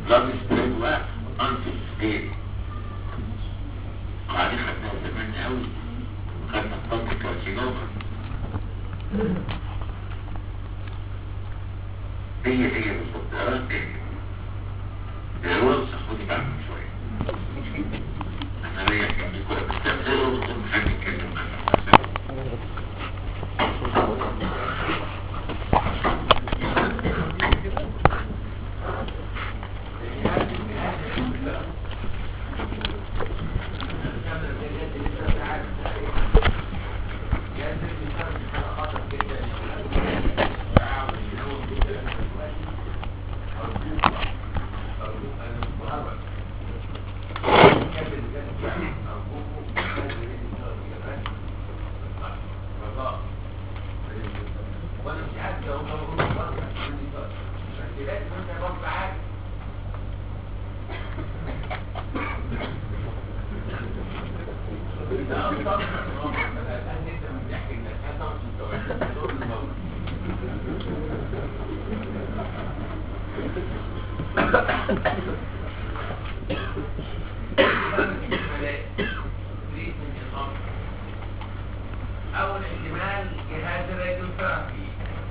بلاد سبريد وانتي ستيت قاعدين خدناها زمان قوي خدنا الطنط كارسينوما هي هي بالظبط قرأت ايه الرز خدي بالك من شوية انا ليا جنبي كده بستخدمه وكل حد يتكلم عنه أول احتمال جهاز الراديوثيرابي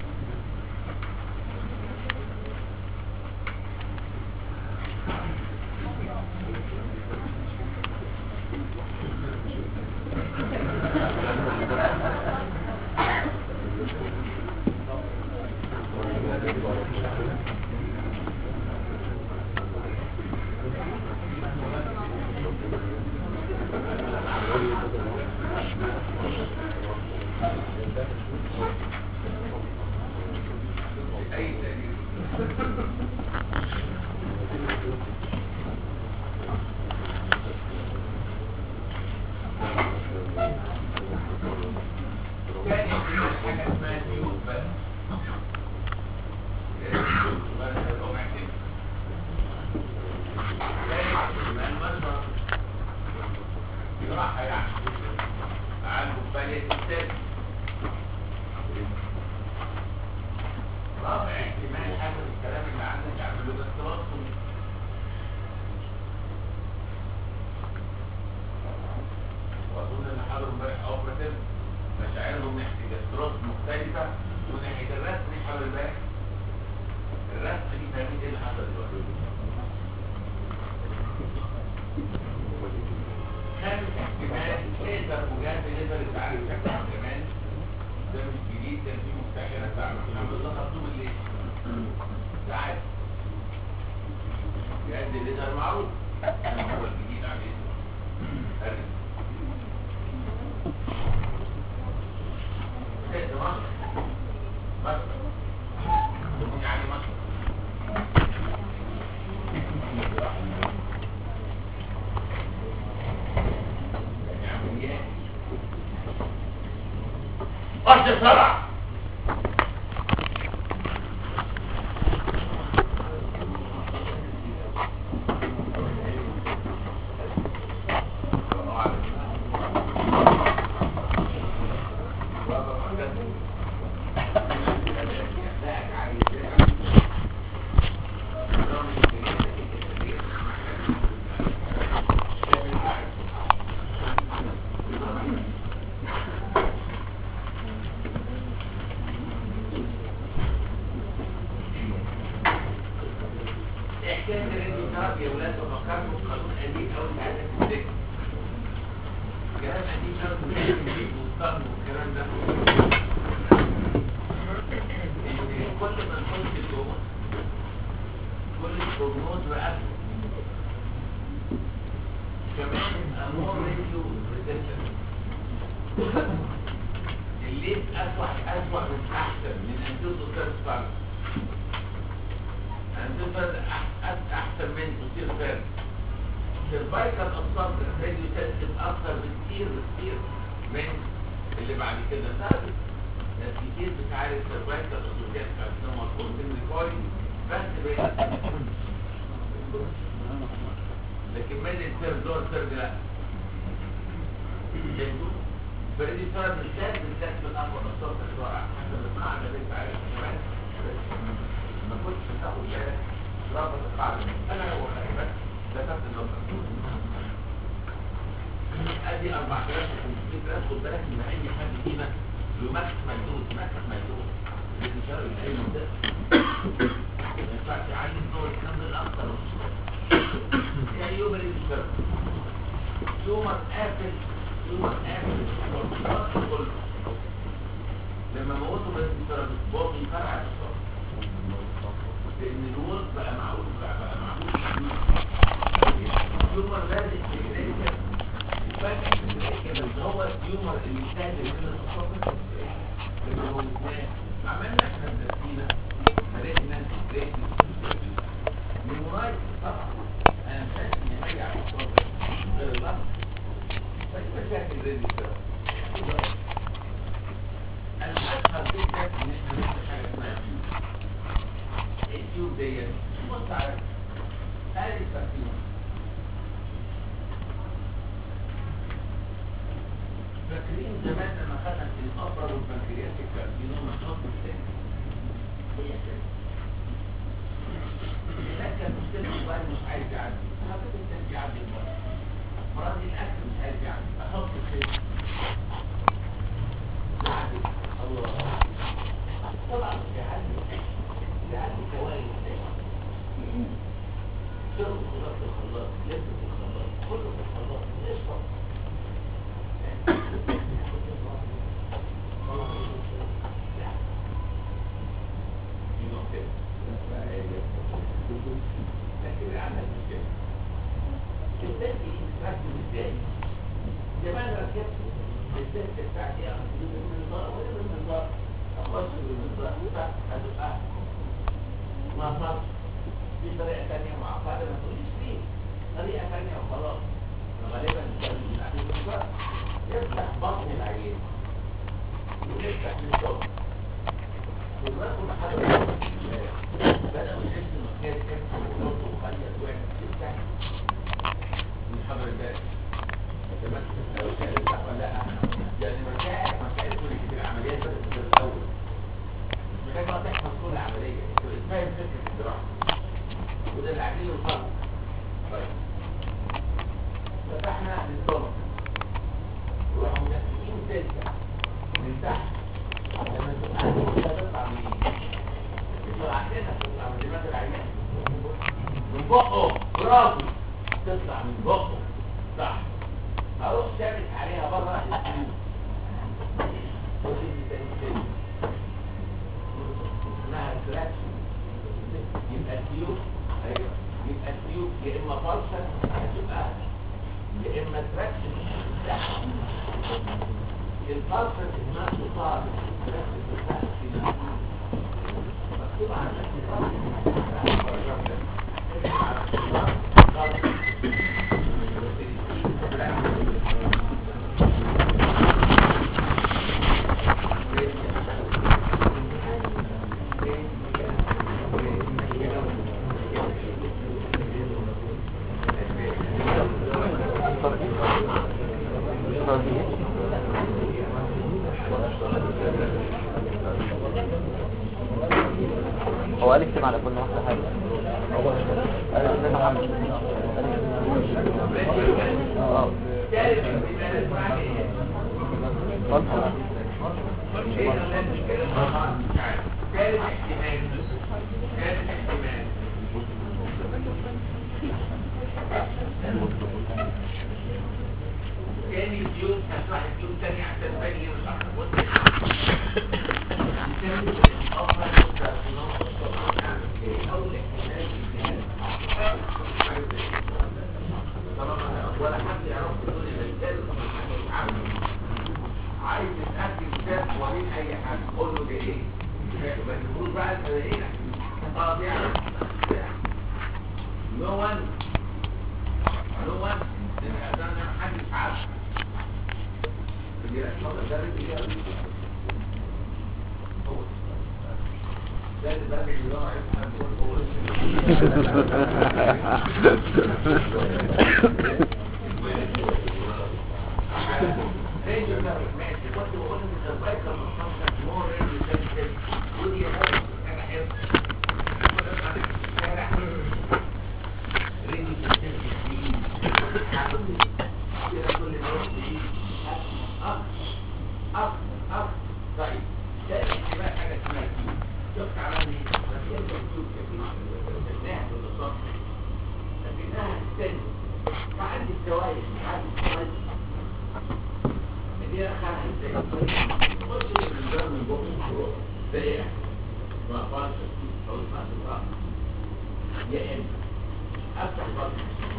أي دليل كان يعمل حاجة اسمها تيوب بس جراحة يعني عنده بالية السد رابع احتمال حاجة من الكلام اللي عندك يعملوا بس توصل واظن ان حضروا امبارح اوبراتيف مشاعرهم ناحيه الاستروس مختلفه وناحيه الرسم دي حول الباقي الرسم دي فاهمين ايه اللي حصل دلوقتي خامس احتمال ليزر مجهز ليزر اللي عارف شكله من زمان ده مش جديد كان في مفتاحات بتاع محمد الله خطوب الليل ده عادي جهاز الليزر معروف انما هو الجديد عليه أرد. ده مصر مصر يعني مصر يعني عمليات قصد صرع حكايه الراديو ثيرابي يا ولاد بفكركم بقانون قديم قوي انت عايزك تفتكر كلام قديم قوي في والصقر والكلام ده إن كل ما نحط الجهد كل البروجنوز بقى كمان امور راديو ريزيستنس الليل اسوأ اسوأ من احسن من انتوزو سيرس هندسة أحسن من تصير فارغ سيرفايكال أصاب راديو سيستم أكثر بكتير بكتير من اللي بعد كده ثابت ناس كتير بتعالج سيرفايكال أصوبيات كارسينوما كورتين ريكوري بس بقى لكن من السيرف دور سيرف لا فهمتوا؟ فريدي صار بالذات بالذات من أقوى الأصوات الرائع حسب المعنى اللي أنت عارف كمان ما كنتش بتاخد بالك رابط القاعدة انا له ماكسيمال دوز ماكسيمال دوز لازم يشتغل في اي منطقه ما ينفعش يعلم دور الكامل اكتر يعني يوم اللي بيشتغل يومك قافل يومك قافل والصراط كله لما موتوا من الدرجة بوم يفرع الصراط لان الورد بقى معقول بقى بقى معقول التيومر لازم تجريكا وفاكر تجريكا بس هو التيومر اللي يستهدف من الصوت اللي هو اثنين عملنا احنا بنفسينا فرقنا تجريكا من وراية طبعا انا مش عارف ان حاجة على الصوت غير الأرض بس مشاكل ريدي كده انا اشهر جدا ان احنا نعمل حاجة اسمها تيوب التيوب ديت بص على هذه التركيبة فاكرين زمان لما خدنا في الأبر والبنكرياس الكارسينوما نحط الثاني هي كده هناك كان مشكلة الموبايل مش عايز يعدي حطيت الثاني يعدي الموبايل مرض الأكل مش عايز يعدي أحط الخير يعدي الله طبعا يعدي يعدي كوارث شرب خلاص الخلاط لبس الخلاط كله في الخلاط اشرب زمان ركبت الست بتاعتي اخذ بالمنظار ولا بالمنظار اخش بالمنظار هتبقى ما صار في طريقة تانية معقدة ما تقوليش ليه طريقة تانية وخلاص غالبا الانسان يفتح بطن العين ويفتح من الصوت والرقم محل بدأوا يحس انه كان كبس وصوت وخلية وعمل يفتح من حضر الباب تمام لو كان يفتح ولا لا يعني مشاعر مشاعر كل كتير العمليات بدأت من الأول مش محتاج بقى تحفظ كل العملية انت فاهم فكرة الجراحة وده اللي عاملينه الفرق طيب فتحنا للطرق وراحوا منسقين سلكة من تحت لما تبقى عندنا تطلع منين؟ يطلع عندنا تطلع من دماغ العيان من بقه برافو تطلع من بقه صح اروح شابك عليها بره السيوف اسمها تراكشن يبقى السيوف ايوه يبقى السيوف يا اما فالشن هتبقى يا اما تراكشن الفالشن اسمها قطار مكتوب على هو قال اكتب على كل واحدة حاجة قال ازيك يا محمد اه فالفل ثالث احتمال ثالث احتمال تاني ديون هشرح الديون تاني عشان تاني مش عارف بص الثاني الأفضل الكارسينوم أول احتمال طبعا ولا حد يعرف يقول الرجال عايز يتأكد كتاب وريد أي حد قول له ده إيه ما تقول بقى أنت ده إيه خلاص يعني no one no one لأن أنا ما حدش عارف اللي يحصل ده اللي هو ده اللي بقى اللي هو عارف راديو كارت ماشي كنت بقول ان السيرفايكال مصنف مور راديو سنسيتيف ودي حاجه حاجه حلوه راديو سنسيتيف كده كل الناس دي اخ اخ اخ تيوب كثيرة شفناها في الصف لكنها تستنى تعدي السوائل تعدي السوائل دي خلع ازاي خش الانسان من بقه سريع ما فاش او ما تبقى يا اما افتح بطن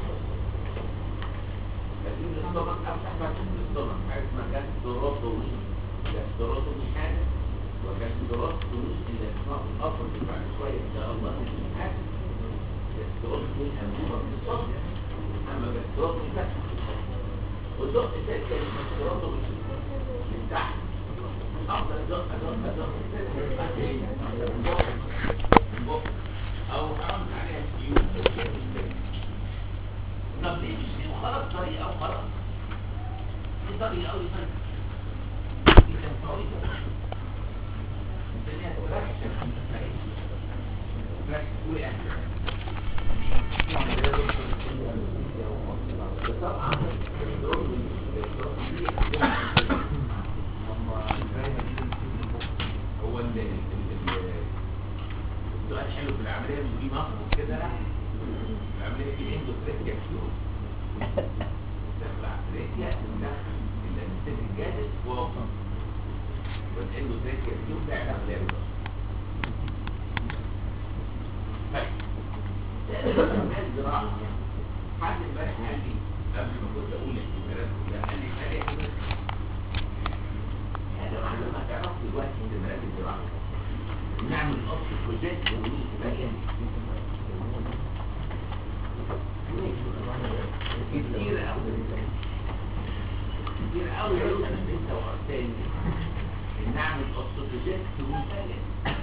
لكن السtomach افتح فتحة السtomach حاجة اسمها جاستروتومي جاستروتومي حاجة وجاستروتومي اللي اسمها في الأفر بعد شوية إن شاء الله هتجي حاجة جاستروتومي أنبوبة من الصدر أما جاستروتومي فتحة والدق الثالث كان جاستروتومي من تحت أفضل دق دق دق بعدين من بق من بق أو عمل عليها سيوف طب ليه مش ليه وخلاص طريقة وخلاص دي طريقة أو دي طريقة دي كانت طريقة الدنيا تركش تركش وقع طبعا هو ال السؤال حلو في العملية مش دي مصر وكده لا العملية دي اندوتريكيا كيو داخل عملية داخل الانستيك الجاهز ووقف والاندوتريكيا كيو ده علاقة لعبة طيب ده الزراعة حد امبارح قال لي قبل ما كنت اقول الاحتمالات كلها قال لي قال لي احتمالات هذا معنى ما تعرف دلوقتي احتمالات الزراعة نعمل قص بروجيكت ونقول تبين كتير قوي كتير قوي يقول انا انت وقتاني ان اعمل قص بروجيكت ومثالي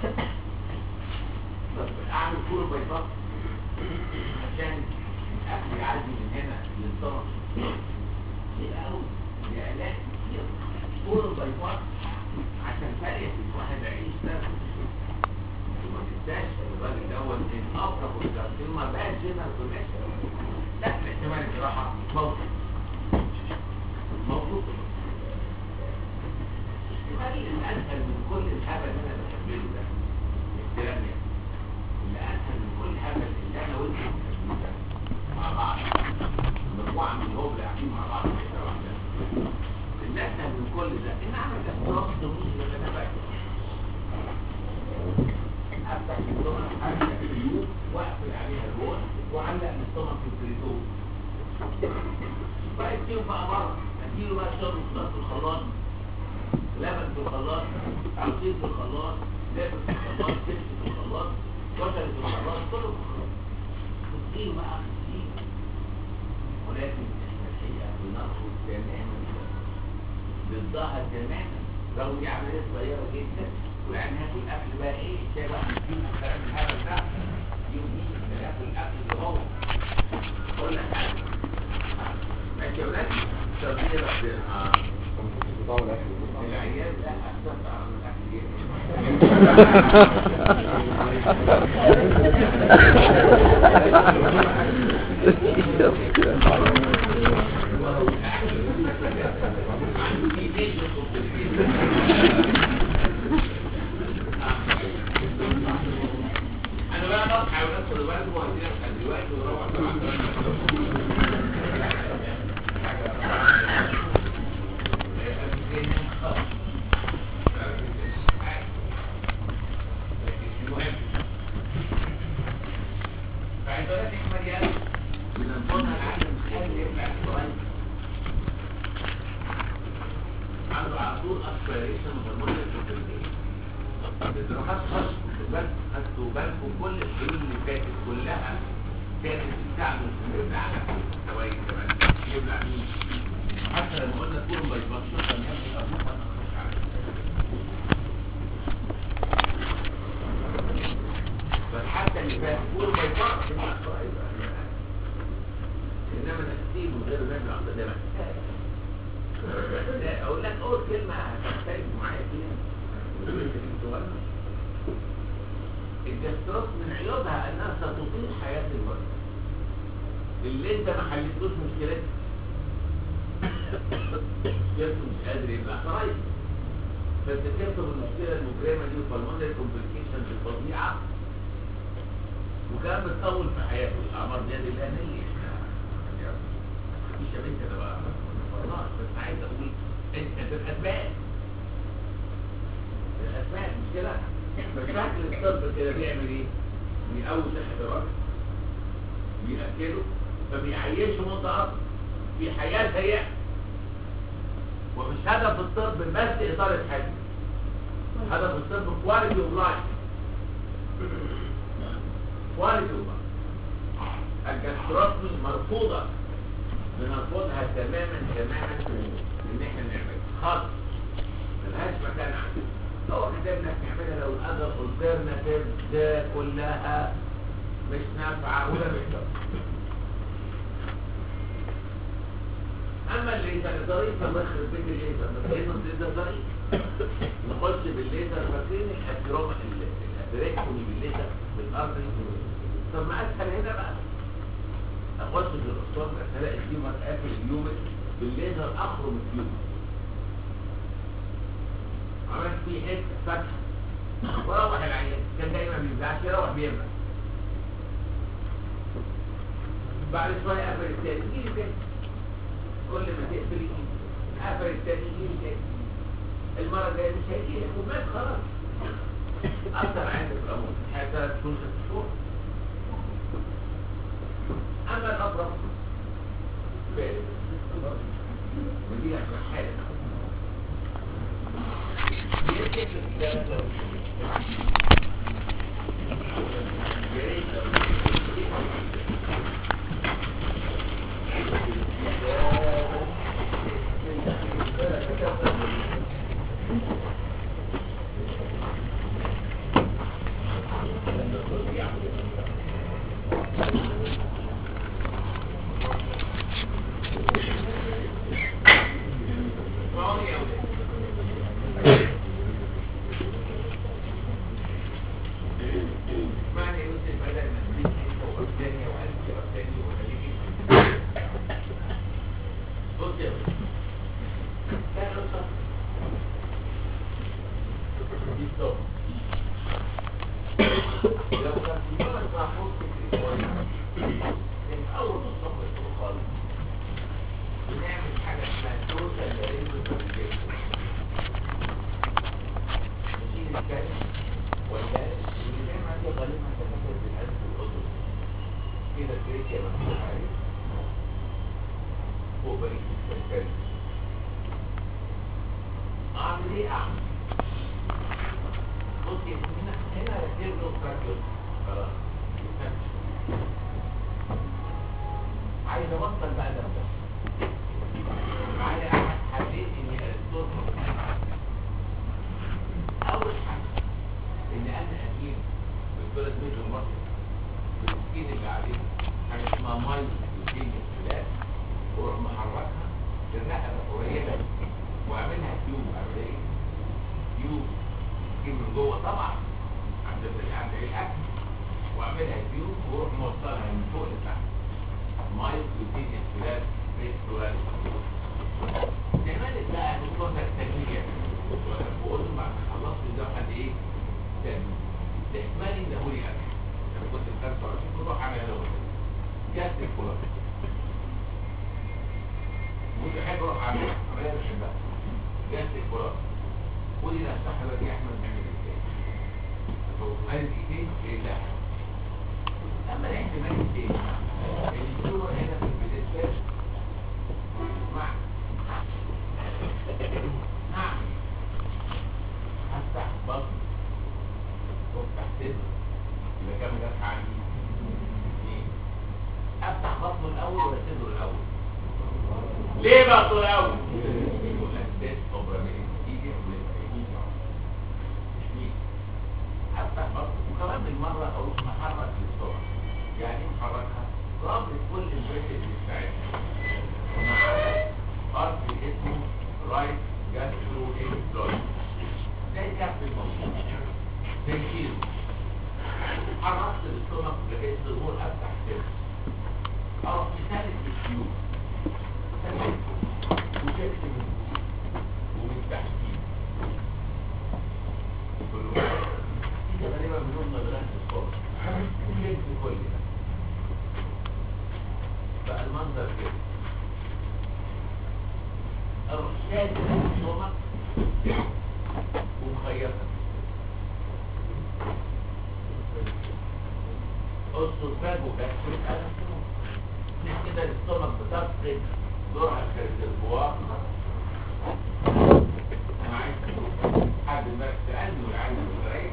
طب اعمل كورة بايباس عشان الاكل يعدي من هنا للطرف كتير قوي يا علاج كتير كورة بايباس عشان فرق الواحد يعيش ده وما تنساش الراجل دوت ان ابرك والكارسينوما بقى جنرال كونكشن لا الاحتمال الجراحه موجود موجود الاحتمال الاسهل من كل الهبل اللي انا بكمله ده الكلام يعني اللي اسهل من كل الهبل اللي انا وانت بنكمله ده مع بعض مجموعه من الهبل قاعدين مع بعض في حته واحده اللي اسهل من كل ده ان اعمل استراحه ضمني اللي انا بقى افتح الصمت افتح اليوم واقفل عليها الروح وعلق من الصمت في التليفون بقى اديله بقى بره اديله بقى شرب خلاص في الخلاط لبن في الخلاط عصير في الخلاط لبن في الخلاط سلس في الخلاط كشري في الخلاط كله في الخلاط تديله بقى تديله ولكن احنا الحقيقه بنرفض تماما ضدها تماما لو دي عمليه صغيره جدا ويعني هاكل الاكل بقى ايه شايف بقى مسكين الكلام الهبل ده يوم يجي ياكل الاكل اللي هو كل حاجه ماشي يا ولاد تربيه ربنا اه العيال لا استطع من الاكل انا بقى بصحى ونفس الوقت وهدي لك دلوقتي وروح طبعا فعندنا مريم بننظمها العالم الخارجي يبلع الصغير عنده على طول اسبيريشن هرمون الكوبرتين الجراحات خاصة بالك خدتوا بالكم كل الحلول اللي فاتت كلها كانت بتساعده انه يبلع نفسه السوائل كمان يبلع مين حتى لما قلنا كل ما يبطل كان ياخد ابوه ما تخش عليه فحتى اللي فات كل ما يبطل مع السوائل انما نفسيه من غير ما يبلع ده محتاج اقول لك اول كلمه هتختلف معايا فيها الجستروس من عيوبها انها ستطيل حياة المريض اللي انت ما حلتوش مشكلتك مشكلته مش قادر يبقى خرايط فانت تكتب المشكلة المجرمة دي والبلمونري كومبليكيشنز الفظيعة وكان بتطول في حياته الاعمار دي لله نية مفيش يا بنت انا بقى خلاص بس عايز اقول انت انت الاسباب الاسباب مش كده بس شكل الطب كده بيعمل ايه؟ بيقوي صحة الراجل بيأكله فبيعيشه مدة أطول في حياة سيئة ومش هدف الطب بس إطالة حياة هدف الطب كواليتي اوف لايف كواليتي اوف لايف الجاستروتمي مرفوضة بنرفضها تماما تماما ان احنا نعملها خالص ملهاش مكان عندنا هو كتاب لك نعملها لو الاذر الترناتيف ده كلها مش نافعة ولا مش اما الليزر ظريف الله يخرب بيت الليزر بس الليزر ظريف نخش بالليزر فاكرين الاسيروما الاسيريكتومي بالليزر بالارض طب ما اسهل هنا بقى اخش في الاسطوانه الاقي التيومر قافل اليومك بالليزر اخرم التيومر عملت فيه حته فتحه وروح العيان كان دايما ما بيبلعش يروح بيبلع بعد شويه قفل التاني يجي تاني كل ما تقفل يجي قفل التاني يجي تاني المره الجايه مش هيجي لك ومات خلاص اثر عندك في الامور حياه ثلاث شهور ست شهور اما الاطرف ودي عشان حاله ليه بقى طول قوي يقول لك ده اوبرامين يجي افتح بطن وكمان بالمره اروح محرك للصور يعني ايه محركها رابط كل البريشر بتاعتها مع ارض اسمه رايت جاسترو انفلويد زي كف الموضوع زي كيلو حركت الاستومك لقيت ظهور افتح كده اروح مثالث السيوف وشكل من ومن تحتيه كله كده غالبا بنوصل لغايه الصوت أسوفاج وكاستريك ألم مش كده الاستومك بتفقد دورها كالريزرفوار أنا عايز حد ما سألني والعيان مستريح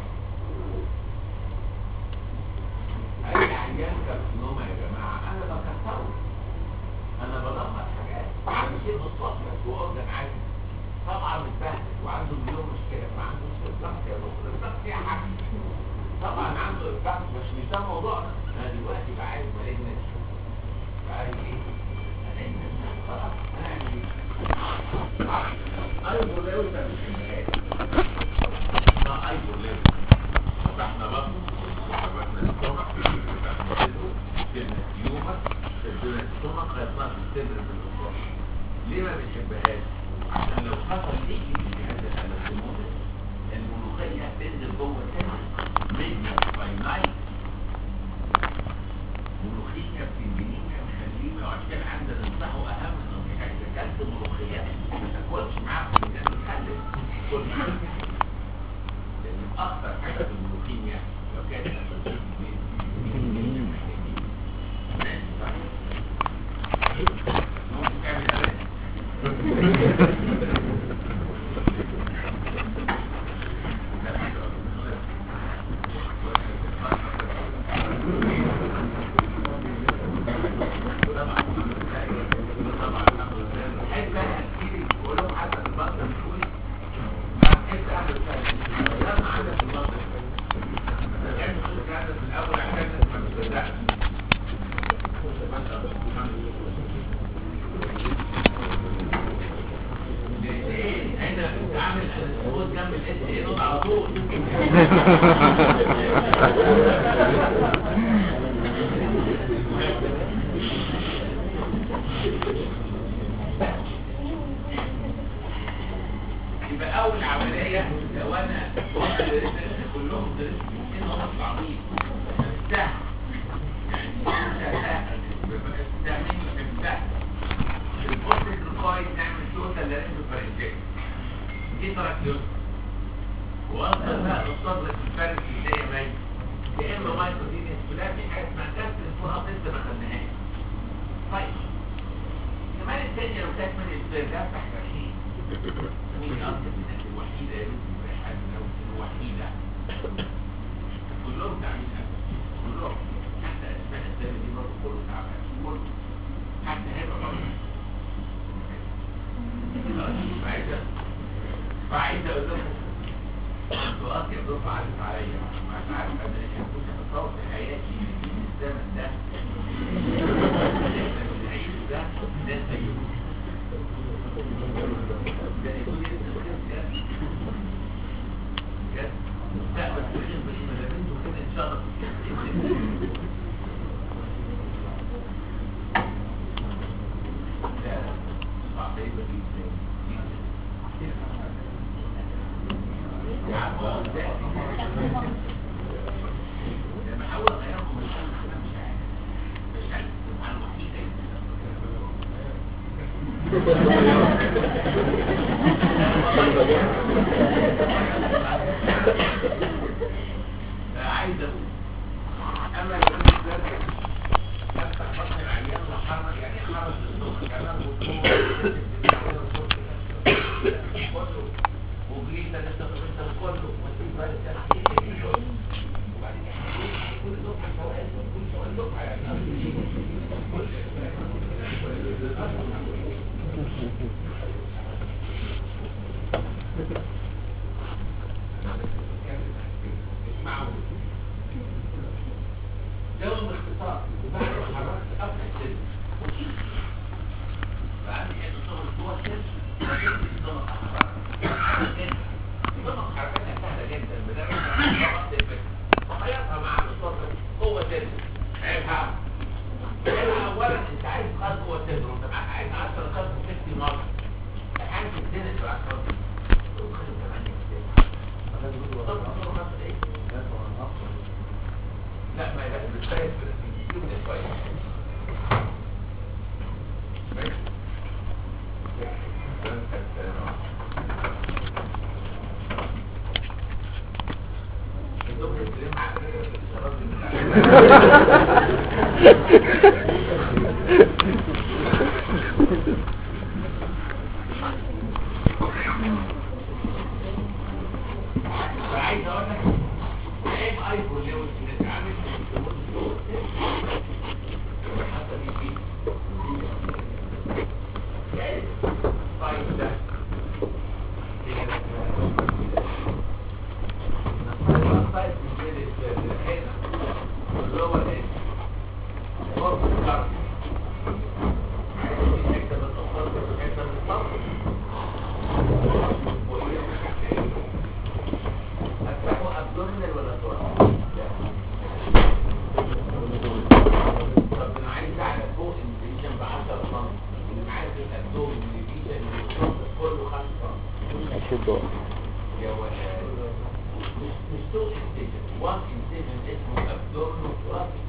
أي عيان كارسينوما يا جماعة أنا بكسره أنا بدمر حاجات عندي شيء مستقبل وأورجن عادي طبعا متبهدل وعنده مليون مشكلة ما عندوش إطلاق يا دكتور إطلاق فيها حاجة طبعا عنده إطلاق بس مش ده موضوعنا أنا دلوقتي بعالج مالجنس بعالج إيه؟ مالجنس خلاص هنعمل إيه؟ أيوه لو أنت مش ما أيوه لو فتحنا بطن وفتحنا السtomach شلنا اليومر شلنا السtomach خيطناها في الصدر في الأسرة ليه ما بنحبهاش؟ عشان لو حصل ليك في هذا الألم الملوخية تنزل جوه الصدر ميديا فاينايت ملوخية بتنجلية مخليمة وعشان عندنا ننصحه أهم نصيحة إذا كلت ملوخية ما تاكلش معاها في الناس تخلف كل معاها لأن أكتر حاجة في الملوخية لو كانت أساسية ممكن تعمل ألم جنب الاس ايه نقطة على طول يبقى اول عملية لو انا كلهم درست هم صعبين سهل يعني سهل سهل البوست الرقايد نعمل توتال لارنج فرنجيت دي تراكيوس وانت بقى الصدر في الفرق ازاي يا مي يا اما مايكرو دي انسولا في حاجه اسمها كانسر الفرقه لسه ما خدناهاش طيب كمان الثانيه لو كانت من الزرقاء تحت شيء مين اكتر الناس الوحيده يا بنتي حد لو الوحيده كلهم تعبانين كلهم حتى اسماء الزرقاء دي برضه كله تعبان كله حتى هيبقى برضه فعايزة فعايزة اقول لكم انتوا اطيب دفعة عدت عليا مش عارف انا ايش كنت اتصور في حياتي في الزمن ده اللي احنا بنعيشه ده ده زيه ده يقول لي انت خير بجد بجد مستقبل في خير بس ما دام انتوا كده ان شاء الله في خير لا صعبة جدا لما احاول اغيرهم مش عارف انا مش عارف مش عارف انا الوحيده عايز اقول اما لو انا قدرت افتح بطن العيان وحرك يعني حرك الصوت كمان كله وجريت انا استخدمت كله وسيب بالي تحقيق وبعدين كل دفعه سؤال كل سؤال دفعه يعني اسمعوا ده باختصار بعد ما حركت افتح السن فعندي حته صغر جوه السن وجبت الضغط حركت الضغط حركتها سهله جدا بدل وخيطها مع الصدر هو سن عيبها عيبها اولا انت عايز خط جوه السن وانت معاك عايز 10 خط 60 مره الحاجه السن تبقى 10 لا ما لا بالسايد كتير من شويه الدكتور كريم على الشباب اللي فعايز اقول لك عيب ايفون لو انت عامل حتى في فيه طيب ده abdominal ولا thorax؟ طب انا عايز اعلى فوق الديفيجن ب 10 سم اللي معايا في الابدومن الديفيجن كله 5 سم شد بقى يا ولد مش مش تو انسيجن وان انسيجن اسمه ابدومن ثوراسيك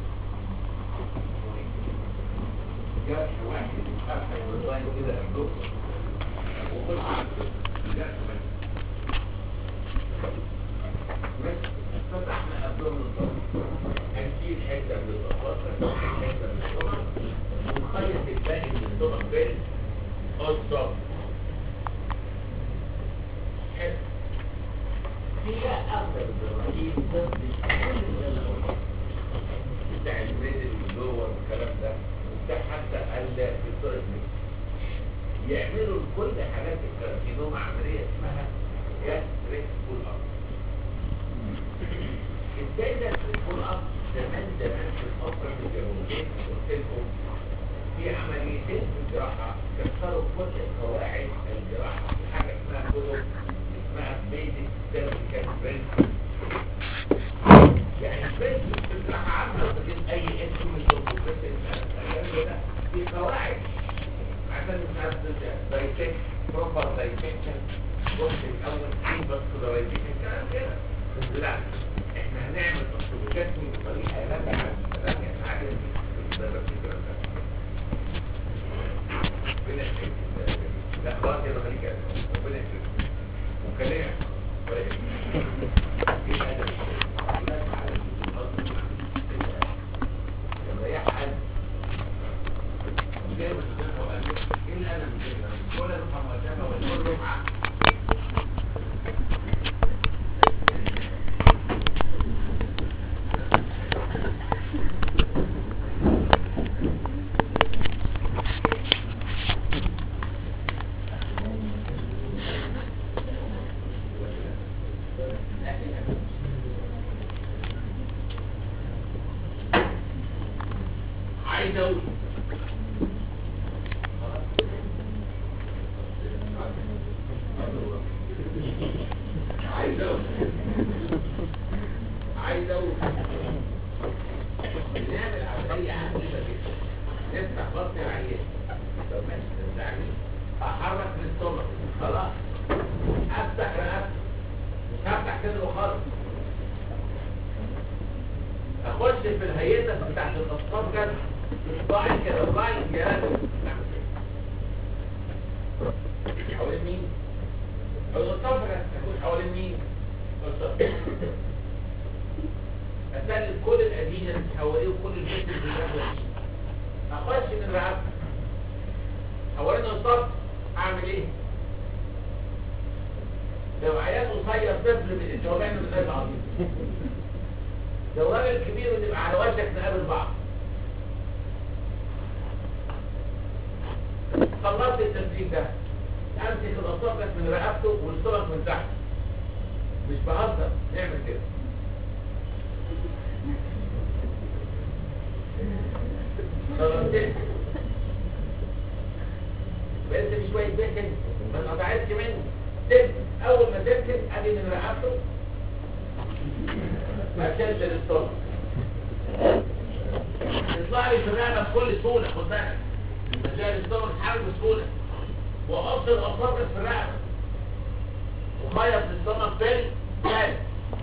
جرح واحد يتفتح باللاين كده ابدومن وكل جرح بس فتحنا ابدومن هنشيل حته من الضفاف حته من الصدر ونخيط الباقي من الصدر بين قصه حلو هي اغلب الرهيب تفضل كل اللي انا قلته بتاع الميدل واللور والكلام ده وبتاع حتى الفيتوريك يعملوا لكل حالات الكارسينوما عمليه اسمها جاستريك بول اب ازاي ده بول اب زمان زمان في الفتره الجنوبيه قلت لكم في عمليتين في الجراحه كسروا كل قواعد الجراحه في حاجه اسمها كتب اسمها بيزك سيرفيكال برنسبل يعني البرنسبل في الجراحه عامه وتجيب اي اسم مش موجود بس الكلام ده في قواعد عشان الناس دايتك بروبر دايتكشن بص الاول ايه فاسكولارايزيشن الكلام كده لا احنا هنعمل فاسكولارايزيشن بطريقه لا لا لا حاجه بالفكره ربنا يخليك لا خلاص يا خليك ربنا يخليك وكلام ولا يهمك. ايه الادب لا تعالى لما يحد جاي من الدنيا وقال لك ايه اللي انا مش كده ولا نفهم وجهها ولا كل رفعه عايز اقول عايز اقول عايز اقول نعمل عمليه عجيبه جدا نفتح بطن العيان لو ماشي تستعمل احرك للسمك خلاص افتح رقبته مش هفتح كده خالص اخش في الهيئه بتاعت الاطفال كده اطلعي كده اطلعي يا راجل حوالين مين؟ حوالين الطفل تكون حوالين مين؟ الطفل اسلم كل الادينه حواليه وكل الجسم اللي داخله فيه اخش من رقبته حوالين الطفل اعمل ايه؟ لو عيال قصير طفل من الجوابين من غير العظيم لو راجل كبير ونبقى على وشك نقابل بعض خلصت التسليك ده امسك الاصابع من رقبته والصلب من تحت مش بهزر نعمل كده خلصت بقيت بشوية بكن ما انقطعتش منه تب اول ما تبكن ادي من رقبته اشد للصلب يطلع لي في الرقبه بكل سهوله خد بالك مجال الصبر تتحرك بسهوله واحط الاصابع في الرقبه وخيط الصمت فين تاني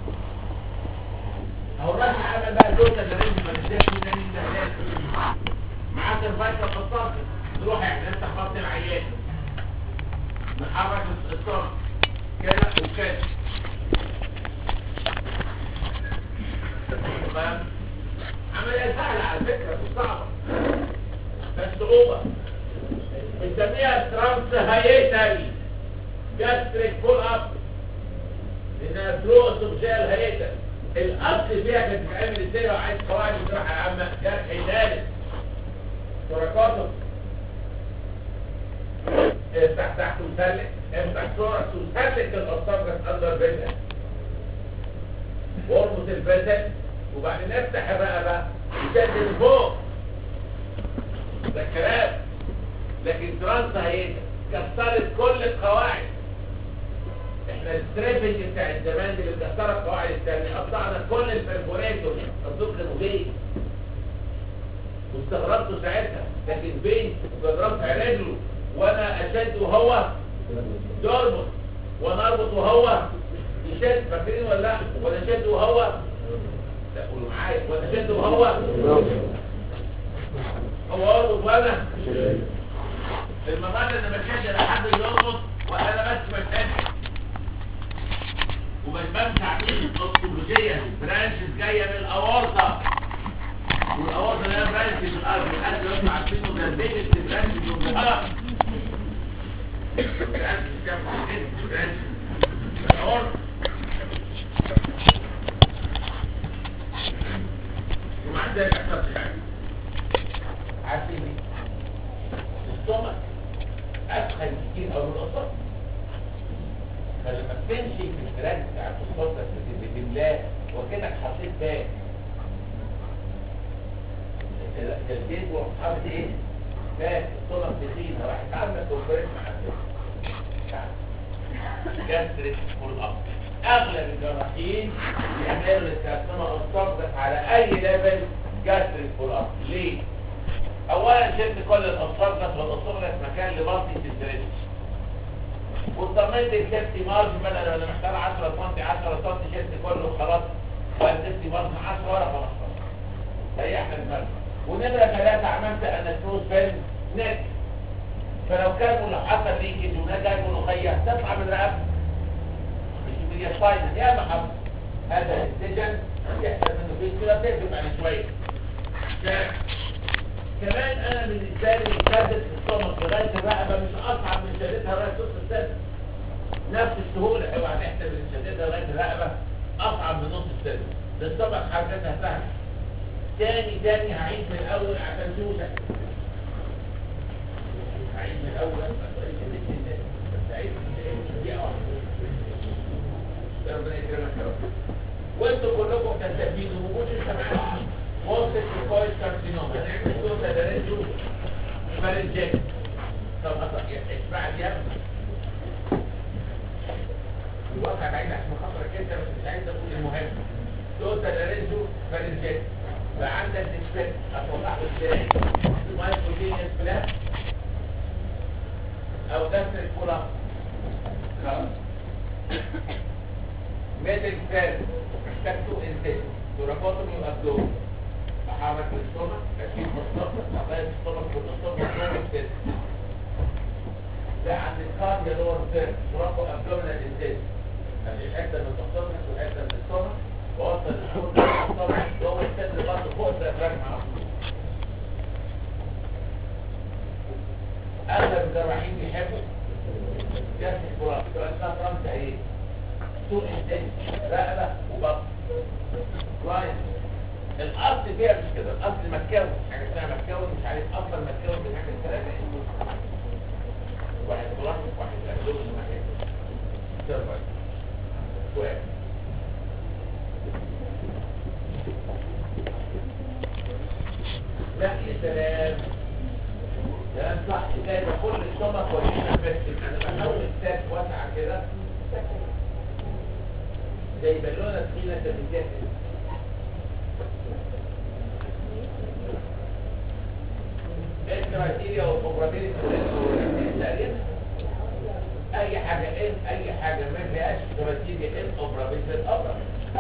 اهو الراجل عمل بقى الجوزه اللي رجل ما نزلش من تاني ده معاك الفايكه في الصمت نروح احنا نفتح بطن العيان نحرك الصمت كده وكده تمام عملية سهلة على فكرة مش صعبة بس صعوبة بنسميها ترانس هيتري جاستريك فول اب لانها ثرو اسوفجيال هيتر الاصل فيها كانت بتتعمل ازاي لو عايز قواعد الجراحة العامة جرح ثالث شركاته افتح تحت وسلك افتح ثوركس وسلك الاسطبرس اندر بيتها واربط البدن وبعدين افتح الرقبة وشد لفوق ده الكلام لكن ترانس هيدا كسرت كل القواعد احنا الستريبنج بتاع الزمان اللي بتكسر القواعد الثانية قطعنا كل البرفوريتور الصدق مبين واستغربته ساعتها لكن بين برفع رجله وانا اشد وهو يربط وانا اربط وهو يشد فاكرين ولا لا وانا اشد وهو لا قولوا معايا وانا اشد وهو هو يربط وانا المرات انا بشد لحد يربط وانا بس بشد وبتمسح بيه الاستروجيه برانشز جايه من الاورطه والاورطه اللي هي برانش من الارض لحد دلوقتي عارفينه ده البيجست برانش من الارض برانش كام برانش من الاورطه ومع ذلك حصلت حاجه عارفين ايه؟ السtomach اسخن كتير قوي من القصه فلما بتمشي في الفراج بتاع القصه بتملاه وكانك حطيت باب الجلدين وحاطط ايه؟ باب السtomach تخينه راحت عامله كومبريس مع جاستريك فول اب اغلب الجراحين بيعملوا الكارسينوما الصبغة على اي ليفل جاستريك فول اب ليه؟ اولا شلت كل الاصفار والاصفار في مكان لبطني تدرس واضطريت السيفتي مارج بدل انا محتاج 10 سم 10 سم شلت كله خلاص والسيفتي مارج 10 ولا 15 ريحنا دماغنا ونمره ثلاثه عملت انستروز بين نت فلو كان لو حصل ليكج ونجا ملوخيه تطلع من رقبتك مش بيصايد يا محمد هذا السجن يحصل منه في كده تقفل بعد شويه كمان انا بالنسبه لي شدت الصمت لغايه الرقبه مش اصعب من شدتها لغايه نص السد نفس السهوله اوعى نحسب ان شدتها لغايه الرقبه اصعب من نص السد ده الصمت حركتها سهله تاني تاني هعيد من الاول عشان توسع هعيد من الاول بس هعيد من دقيقه واحده ربنا يكرمك يا رب وانتوا كلكم تستفيدوا وجود السمعات وصلت الكويس كارسينوما هنعمل صوت درجه فرنجات طب اسمع دي الواقع بعيد عشان خاطرك انت بس مش عايز اقول المهم صوت درجه فرنجات بقى عندك ديسبيت هتوضح له ازاي مايكروجينيس بلاك او جاستريك كولا خلاص ميدل فال محتاج تو انتاج تراكوتومي وابدومي احرك الاستومك اشيل مصطفى اغير الاستومك والاستومك جوه الجسم ده عند الكارديا لور سيرف تراكو ابدومينال انتاج اشيل حته من الاستومك وحته من الاستومك واوصل الاستومك جوه الصدر برضه فوق الديافراجم على طول اغلب الجراحين بيحبوا جسم الفراغ تبقى اسمها فرنسا ايه؟ سوء انتاج رقبه وبطن كويس الاصل فيها مش كده الاصل مكاوي حاجه اسمها مكاوي مش عارف اصلا مكاوي بنعمل ثلاثه اسمه واحد فراغ واحد اكدوس واحد سيرفايف سؤال لا يا سلام كلام صح ازاي ده كل السمك كويسه بس انا بحاول الساك واسعه كده زي بالونه تخينه تمسكها الكرايتيريا والبروبابيلتي اي حاجه ان اي حاجه ما فيهاش كرايتيريا ان اوبرابيلتي الابر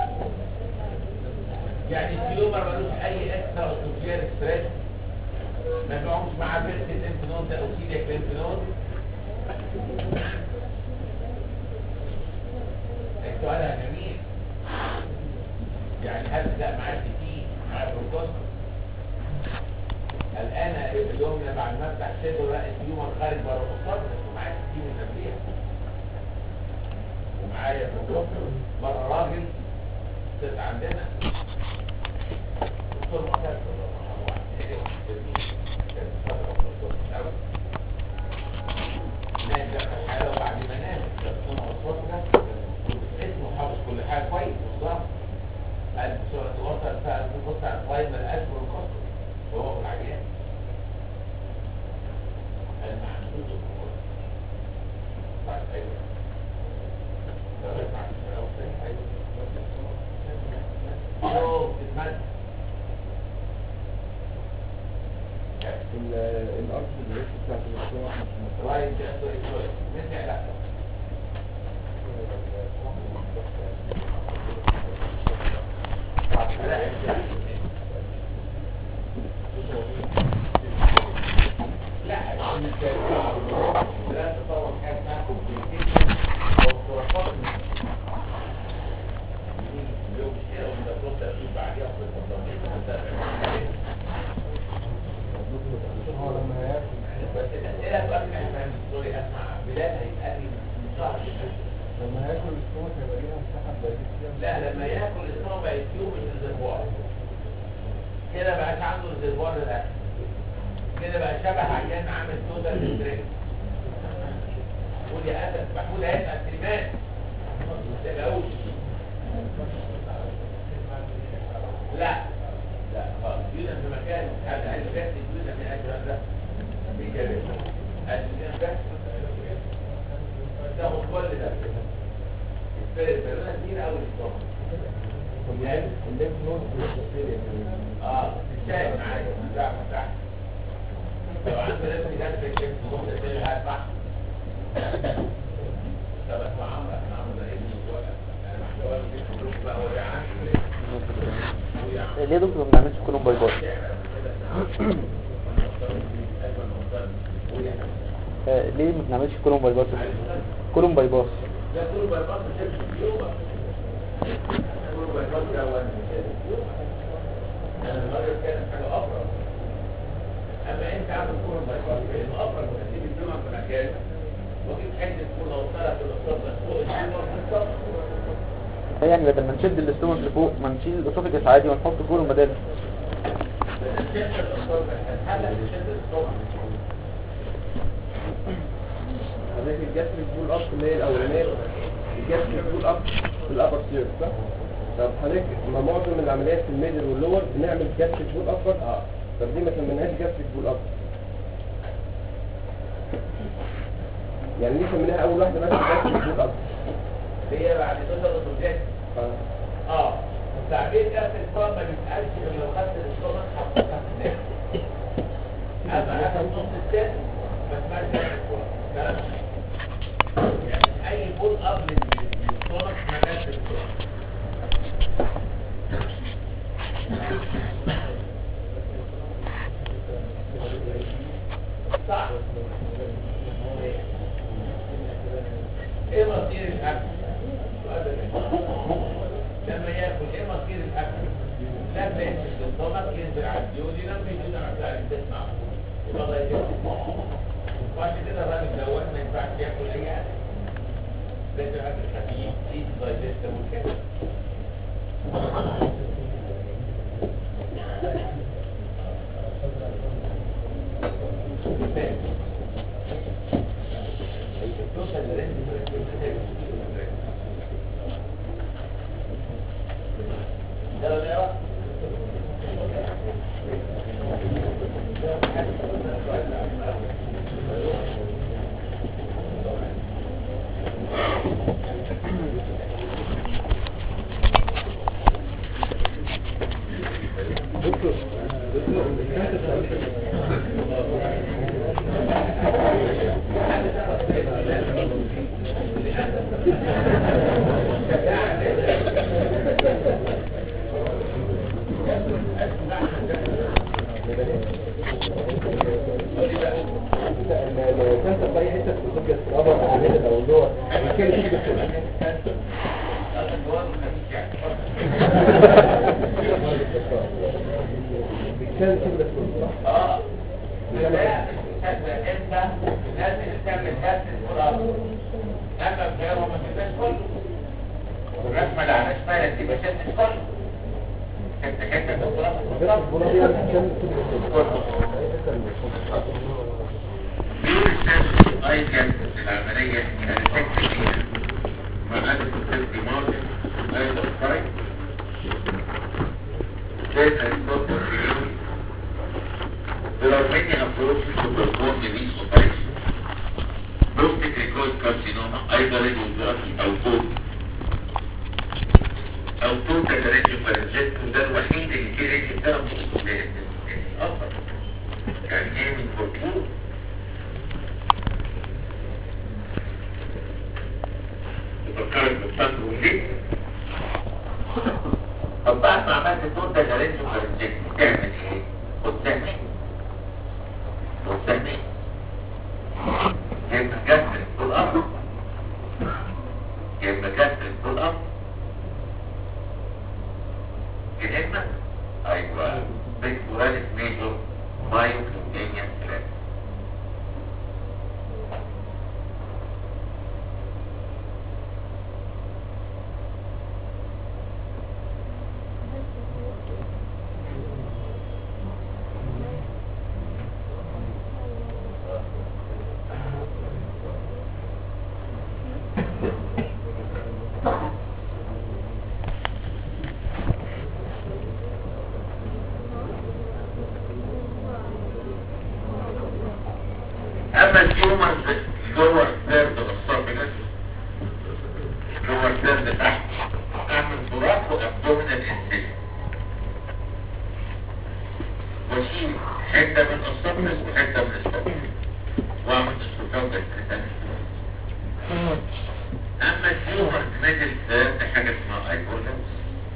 يعني التيومر ملوش اي اكسترا اوتوفيال ستريس ما فيهمش معاه فيرس الليمف نود او سيليك ليمف نود سؤالها جميل يعني هل ده معاه سي معاه بروتوس اليوم بعد ما افتح صدره الاقي التيومر خارج بره القصر ومعايا ستين من قبليها ومعايا في الدكتور بره راجل ست عندنا دكتور محتاج نام ده الحالة وبعد ما نام تكون عصفنا اسمه حافظ كل حاجة كويس بالظبط قال بسرعة الوصل فقال بص على الفايل ما لقاش بالخط وهو في العيان قال ما عندوش الخط طيب ايوه طب اسمع الكلام ده، ايوه يوه تتمنى الارض اللي بتاعت المشروع مش رايت سوري سوري نرجع لا لا لا تطور حاجه اسمها كومبليكيشن او اختراقات اليوم الشيء وده بروسس بعديها في التنظيم هو لما هياكل بس الاسئله بقى اللي احنا سوري اسمع بلال هيسالني من شهر لشهر. لما هياكل السمك هيبقى ليها مساحه بقيت فيها لا لما ياكل الاسطوره بقى يتيوب الريزرفوار كده بقاش عنده ريزرفوار للاكل كده بقى شبه عيان عامل توتال ستريس قول يا اسد محمود هيسال كلمات ما تقلقوش لا لا خالص يوزن في مكان حد عايز بس يوزن من اجل ده بيجرب عايز يوزن بس تاخد كل ده الفيرونا كتير قوي الصبح طب الليف نود لسه فين يعني اه الشاي معايا بتاع بتاع لو عنده نفسي ده في الشيء ممكن تشيل هاي صح طب اسمع عمرو احنا عمرو ده ابني ولا انا محتوى في الفلوس بقى هو ده عندي ليه يا دكتور ما بنعملش كلهم باي باي آه، ليه ما بنعملش كلهم باي باس كلهم باي باس ده كله بايباس مش اليوم كله بايباس ده هو اليوم انا المره كانت حاجه افضل اما انت عامل كله بايباس لانه افضل من تسيب الجمعه في الاجازه واجيب حته كله وصلها في الاصابه بس فوق الجمعه في الصف يعني بدل ما نشد الاستومك لفوق ما نشيل الاسوفيجس عادي ونحط كله مدام شد الاصابه هتحلق شد الاصابه حضرتك الجسر بول اب اللي هي الاولانيه الجسر بول اب في الابر سيرف صح؟ طب حضرتك ما معظم العمليات في الميدل واللور بنعمل جسر بول ابر اه طب دي ما سميناهاش جسر بول اب يعني ليه سميناها اول واحده بس جسر بول اب هي بعد توصل للبروجكت اه اه تعبير كاس الصوم ما بيتقالش غير لو خدت الصوم حطيتها في الناس اما اخد نص السن ما اسمهاش كاس الصوم كلام يعني اي بول قبل الصوم اسمها كاس الصوم صح ايه مصير الاكل السؤال ده لما ياكل ايه مصير الاكل لما يمسك الضمك ينزل على الديودي لما يجي على بتاع تسمع يبقى يجي وعشان كده الراجل دوت ما ينفعش ياكل اي اكل لازم اكل خفيف ايزي دايجستبل كده توصل لرينج ده ولا لا؟ دكتور دكتور الكانسر الكانسر في اي حته في الفكره في الابر او الميدل او اللور كان تيجي بسرعه كان تيجي بسرعه اه ده بتسمى امتى الناس اللي بتعمل كاست الفرار اما بغيره ما تبقاش كله والرسمه اللي على شمالك تبقى شد كله انت كده دكتوراه في الفرار ايضا العملية التكتيكية مع هذا السيستم مارجن ايضا فرق There's a scope of review. There are many approaches to perform these operations. Prostate recurrent carcinoma either radiography أو توت أو توت راديوفارنجيت وده الوحيد اللي فيه راديو ثيرابي أفضل يعني ايه من فورتيو تفكرت بالصدر والليل طب بعد ما عملت الدور ده جريت وخرجت تعمل ايه؟ قدامي قدامي يا اما جسد طول امر يا اما جسد طول امر يا اما ايوه بيكتوراليس ميجور مايو كونتينيوس كلاب اما الهيومن جوه الثيرد والسابينس جوه الثيرد تحت اعمل براق وابدومينال انسيجن واشيل حته من السابينس وحته من السابينس واعمل استروكاوت اما الهيومن ميدل ثيرد حاجه اسمها ايبولنس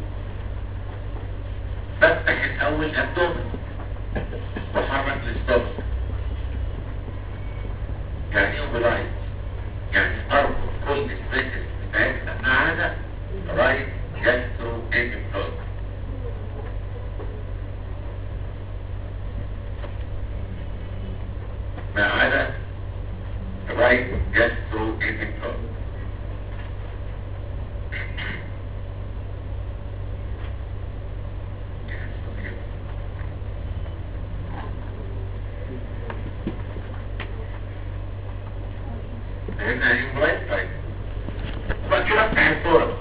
بفتح الاول ابدومين وحرك الاستابينس يعني ايه برايت يعني اربط كل السبيسز بتاعتنا ما عدا رايت جاسترو انتروك ما عدا رايت جاسترو انتروك فهمنا يعني ايه برايت طيب وبعد كده افتح الصورة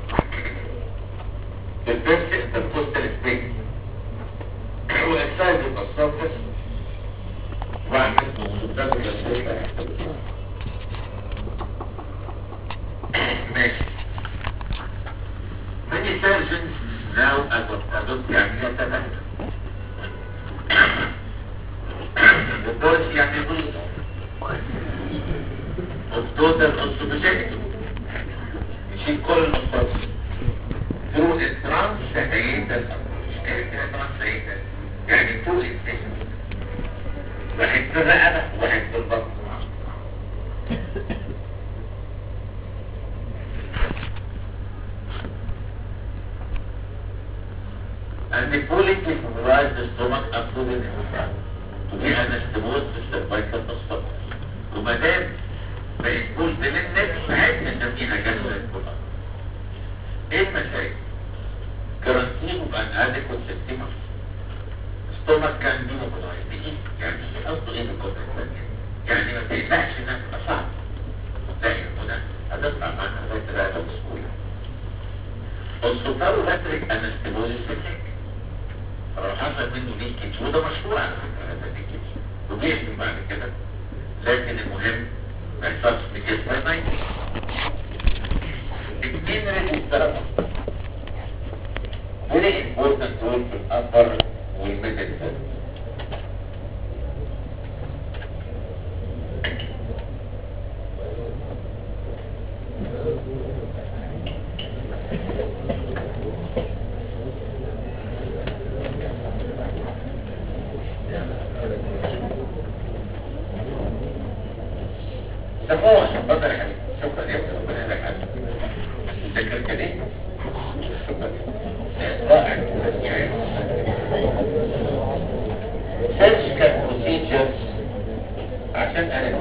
البيرس انتركوستال سبيس واكسايز الاسطنطس واعمل سبتات الاسبوع ماشي many surgeons now adopt adopt عملية تبعية الدرس يعني يقول التوتال اوستوبيجيكتوم نشيل كل المصطلح ثرو الترانس هيئة الترانس يعني فوق الجسم واحد في الرقبة واحد في البطن And the fully defibrillated the stomach up to the nephron to be anastomosed with cervical esophagus. وما دام بقت جزء منك ساعتها نسميها جسد الكلى. ايه المشاكل؟ كارانتين وبقى adequate system stomach can be mobilized ايه؟ يعني ايه قصده ايه بالجملة الثانية؟ يعني ما تقلقش انها تبقى صعبة. لا هنا هتطلع معانا لغاية الرقبة بسهولة. السلطان الغتريك انستيموزيس تكنيك لو حصل منه ليكج وده مشهور على فكرة هذا الليكج وبيحكم بعد كده لكن المهم ما يحصلش لجسم ميت اثنين ريجستر very important role في الأبر والميدل سموه عشان بدر يا حبيبي شكرا يا ابني ربنا يهديك حاجه ذكرت ليه شكرا رائع surgical procedures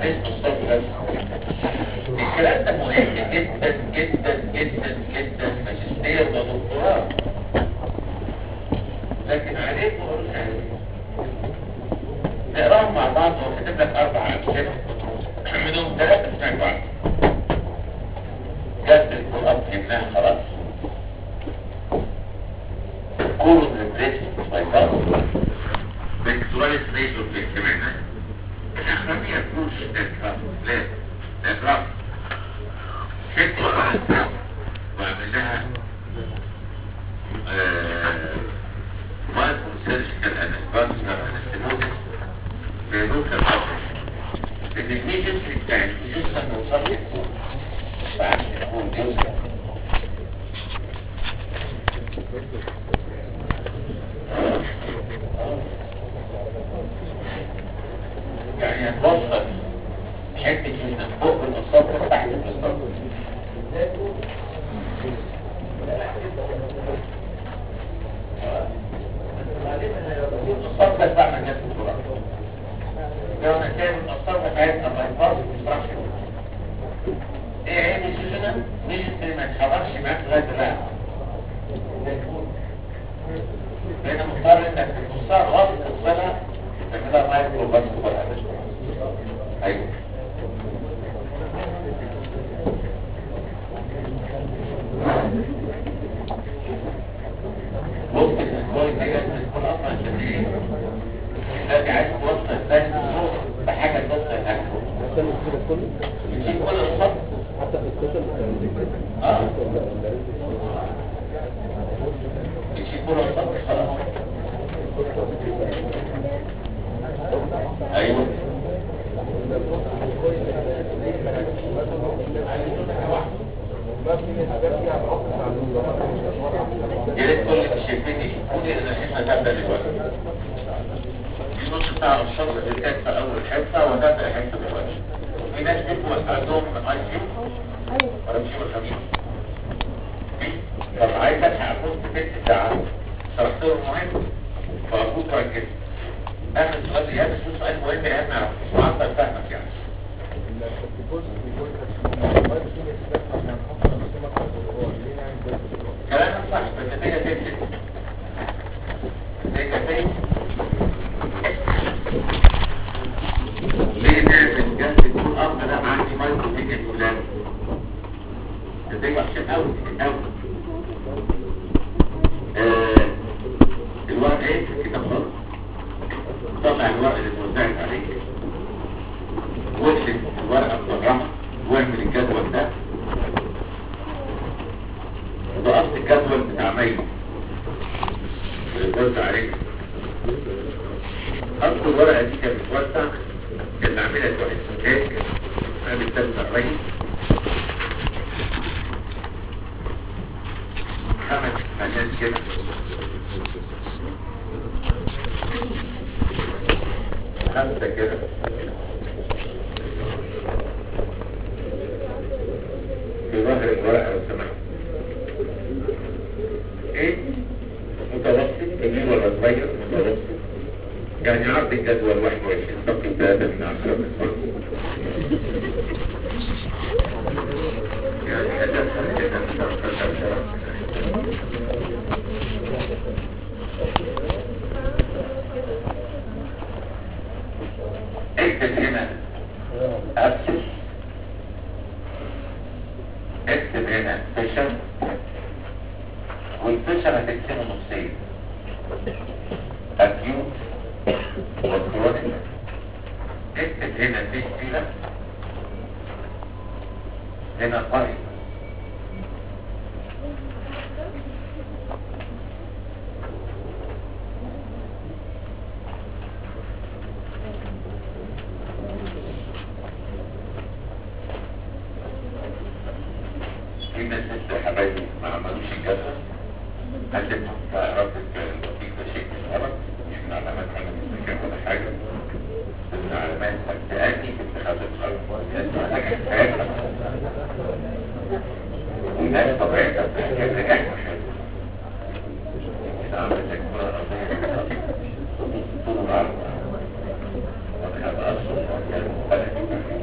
اسمه السفرس الكلام ده مهم جدا جدا جدا جدا ماجستير ودكتوراه لكن عليك وقلت عليه نقراهم مع بعض وكتب لك اربع امثله منهم ثلاثه سمعت واحد جد القرآن فهمناها خلاص كورو ريبريس بايباس فيكتوراليس ريزو في سمعناه الأخرانية تقولش الإكرام لا الإكرام حتة واحدة وعمل لها مايكرو سيرجيكال انستاسيا انستيموزيس بيروت الأرض لأن الميجنسي بتاع الجسم موصل للفوق بعد يكون جزء يعني هتوصل حتة من فوق الأصابع تحت الأصابع الأصابع ده بعمل نفس الصورة لو أنا شايف الأصابع بتاعتنا بايباس مش راح ايه عيب السجنة مش انت ما تحركش معاك لغاية الآن لأن مضطر انك تختار وسط السنة تعملها مايكرو بس ولا ايوه بص الاسبوع الجاي لازم تكون اصلا عشان ايه؟ دلوقتي عايز توصل ازاي الصوت بحاجه توصل الاكل عشان الكده كله تجيب كل الصوت حتى في السوشيال اه تجيب كل الصوت خلاص ايوه يا ريت كل اللي شايفيني يشوفوني انا احنا هنبدا دلوقتي النص بتاع الشغل اللي كانت في اول حته وهنبدا الحته دلوقتي في ناس بيبقوا عندهم اي كيو ولا مش خمسه طب عايز الحق ابص بنت ساعه شرحت له مهم فابوك ركز اخر سؤال يا هذا سؤال مهم يا ما مش معطل فهمك يعني كلامك صح بس النتيجه تفرق النتيجه تفرق ليه نعمل جهد يكون اب انا عندي مايكرو فيجن فلان النتيجه وحشه قوي قوي آه، الورق ايه في الكتاب خالص طلع الورق اللي اتوزعت عليك واكتب الورقه بصراحه واعمل الجدول ده وده اصل الجدول بتاع ميت اللي اتوزع عليك اصل الورقه دي كانت بتوزع كانت عاملها كويس هيك انا بتوزع الرئيس خمس حاجات كده خمسة كده في ظهر الورقة لو سمحت ايه متوسط كبير ولا صغير متوسط يعني عرض الجدول 21 تقي 3 من 10 يعني هدفها كده من اكتب هنا ابسس اكتب هنا فشل والفشل هتقسمه نصين اكيوت والكرونيك اكتب هنا فيستيلا هنا قري في ناس لسه حبايبي ما عملوش الجسد هل تعرف الوثيق ده شيء من الغلط مش من علامات عدم الذكاء ولا حاجه بس من علامات التأني في اتخاذ القرار لأنه نجح في حياتها والناس طبيعتها بتحتاج نجاح محل إذا عملت لك كرة أرضية طول العرض وهذا أصل وكان مختلف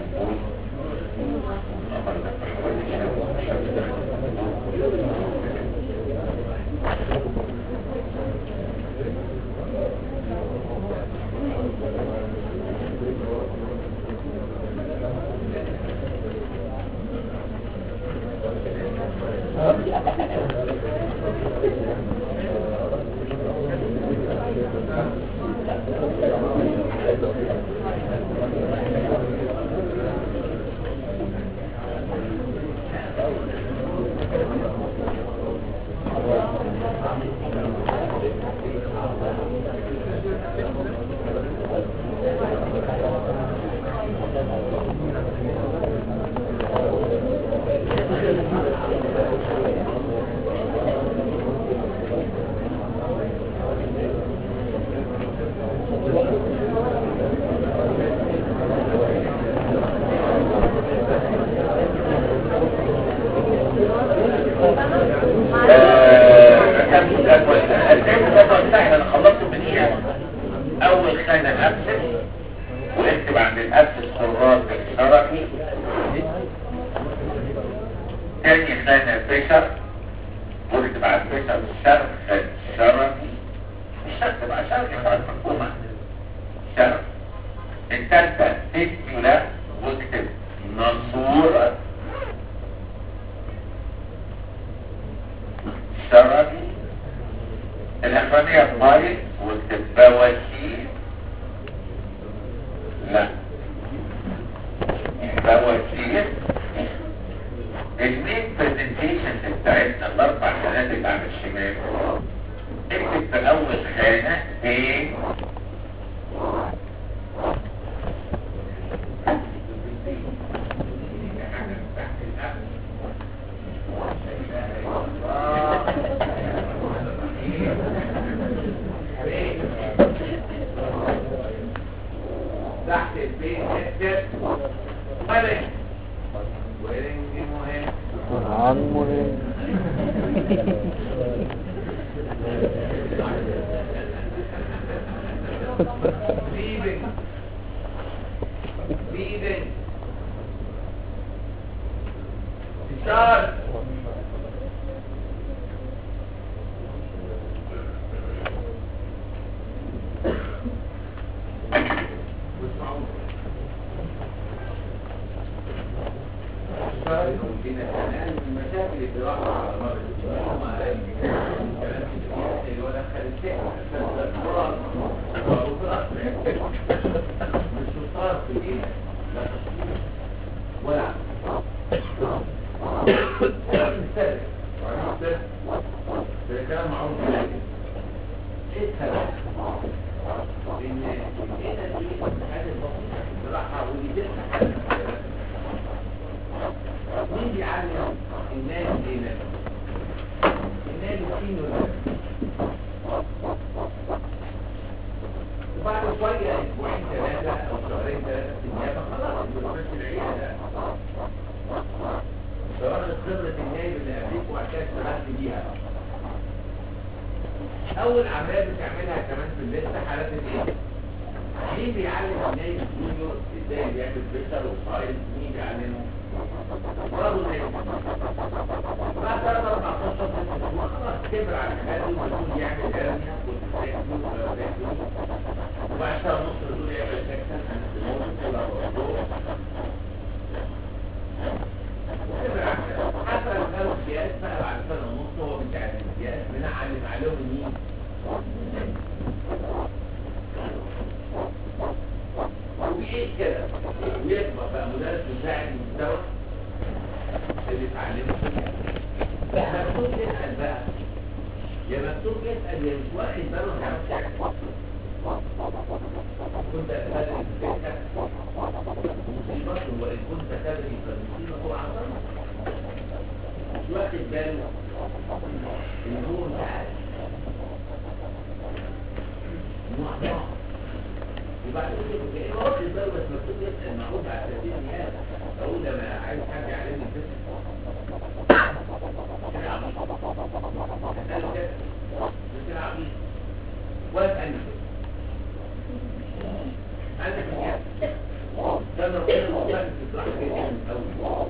اول خانة ابسس واكتب عند الابسس حراس الشرفي تاني خانة فيشر واكتب على الفيشر الشرف الشرفي مش شرط بقى شرف خلاص مفهومة شرف التالتة فيستيولا واكتب نصور شرفي الأخرانية مايل واكتب بواشير لا بواشير المين برزنتيشن بتاعتنا الأربع خانات اللي على الشمال اكتب في أول خانة ايه تحت البيت اكتب ولد ورنج مهم عن مهم Leaving. Leaving. Start. المشاكل الدراسة على مر السنين ما هي الكلام اللي هو دخل السحر مش شطار في الايه لا تصوير ولا مثال ده كلام معروف جدا ايه السبب ان هنا دي حاجه بسيطه بصراحه ودي تفتح مين بيعلم الناس ايه ناس الناس فين ولا وبعد شوية اسبوعين ثلاثة او شهرين ثلاثة في النيابة خلاص انتوا بتمشي العيادة فواخد خبرة النايب اللي قبليك وبعد كده اشتغلت بيها اول عملية بتعملها كمان في الليستة حالات الايه؟ مين بيعلم النايب الجونيور ازاي بيعمل فيشر وفايل مين بيعلمه؟ برضه النايب بعد ثلاث اربع اشهر ست شهور خلاص كبر على الحاجات دي وبيكون يعمل هرنيا وتستاكل وبعد شهر ونص الرسول يعمل سكشن انستمول كده برضه كبر على كده حتى لو كانوا امتياز بقى بعد سنه ونص هو بتاع الامتياز بنعلم عليهم مين؟ وبيعيش كده ويكبر بقى مدرس مساعد مستوى اللي اتعلمه فيها مكتوب يسأل بقى يا مكتوب يسأل يا مش واخد باله ما تعرفش يعني كنت أتدري في بيتك مصيبة وإن كنت تدري فالمصيبة طبعا مش واخد باله إن هو مش عارف نوع نوع وبعدين كأنه واخد باله بس مكتوب يسأل معروف على سبيل المثال أقول أنا عايز حد يعلمني الفكرة كده عبيط قالوا كده كده عبيط ولا تعني كده عندك مكان كان ربنا المختلف في صلاح جدا من الأول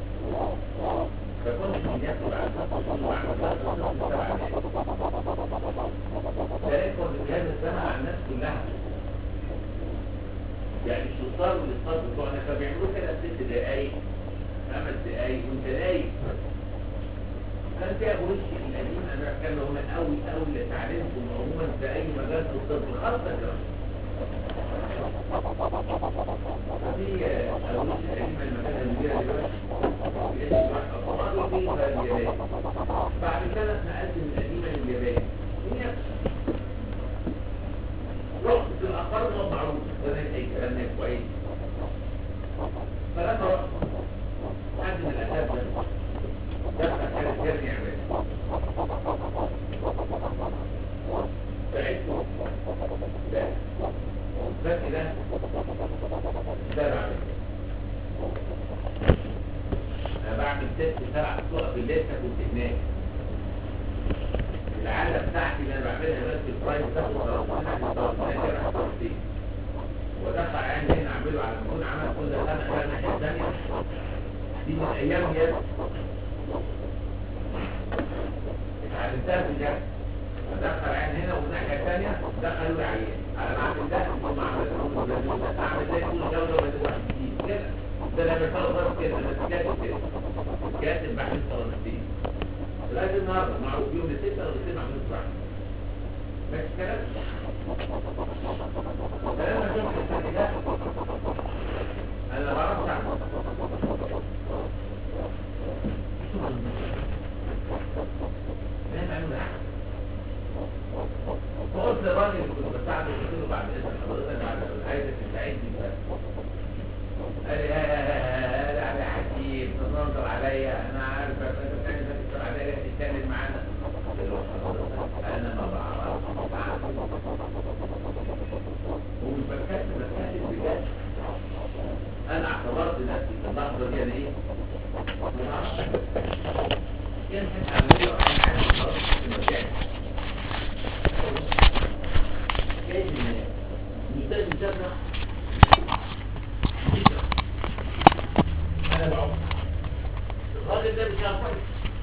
فكنت في الناس بعد ده يكون بجهاز السمع على الناس كلها يعني الشطار والاصطاد بتوعنا كانوا بيعملوا كده ست دقايق خمس دقايق وانت نايم كان فيها بوش القديم انا بتكلم هم قوي قوي اللي اتعلمتم عموما في اي مجال في الطب خاصه كمان في الروش القديمه المكان المديره دلوقتي بعد كده اتنقلت من القديمه لليابان رحت في الاخبار ما معروف ده اي كلام كويس فلما رحت حد من الاساتذه دخل كانت جرني عمال تعبت لا بس ده سبع انا بعمل ست سبع اسواق بالليل كنت هناك العادة بتاعتي اللي انا بعملها بس في البرايم تاخد 13 16 صالونتين ودخل عين هنا اعمله على ما اكون عمل كل سنه على الناحيه الثانيه دي من ايام يد اتعلمتها في الجد فدخل عين هنا والناحيه الثانيه دخلوا العيان على ما اعمل ده هم عملوا اعمل زي كل جوله ولا واحد جديد كده ده لما يصير بس كده انا كاتب كده كاتب بعد الصالونتين لغايه النهارده معروف يوم الستة ولا السبعة من الصبح بس كلام فلما شفت الثاني ده انا ما بعرفش اعمل فاهم عامل ايه؟ فقلت للراجل اللي كنت بساعده قلت له بعد اذن حضرتك بعد عايزك تساعدني بس قال لي ها ها ها ها يا حكيم تنظر عليا انا عارف انت بتعمل تنظر عليا ليه تتكلم معانا قلت له حضرتك انا ما بعرفش اعمل ومش بتكلم بتكلم بجد انا اعتبرت نفسي في اللحظه دي انا ايه؟ ما بعرفش كان حتى عمليه انا عارف خلاص في المكان جاي من المثال بتاعنا انا بعوض الراجل ده مش عارف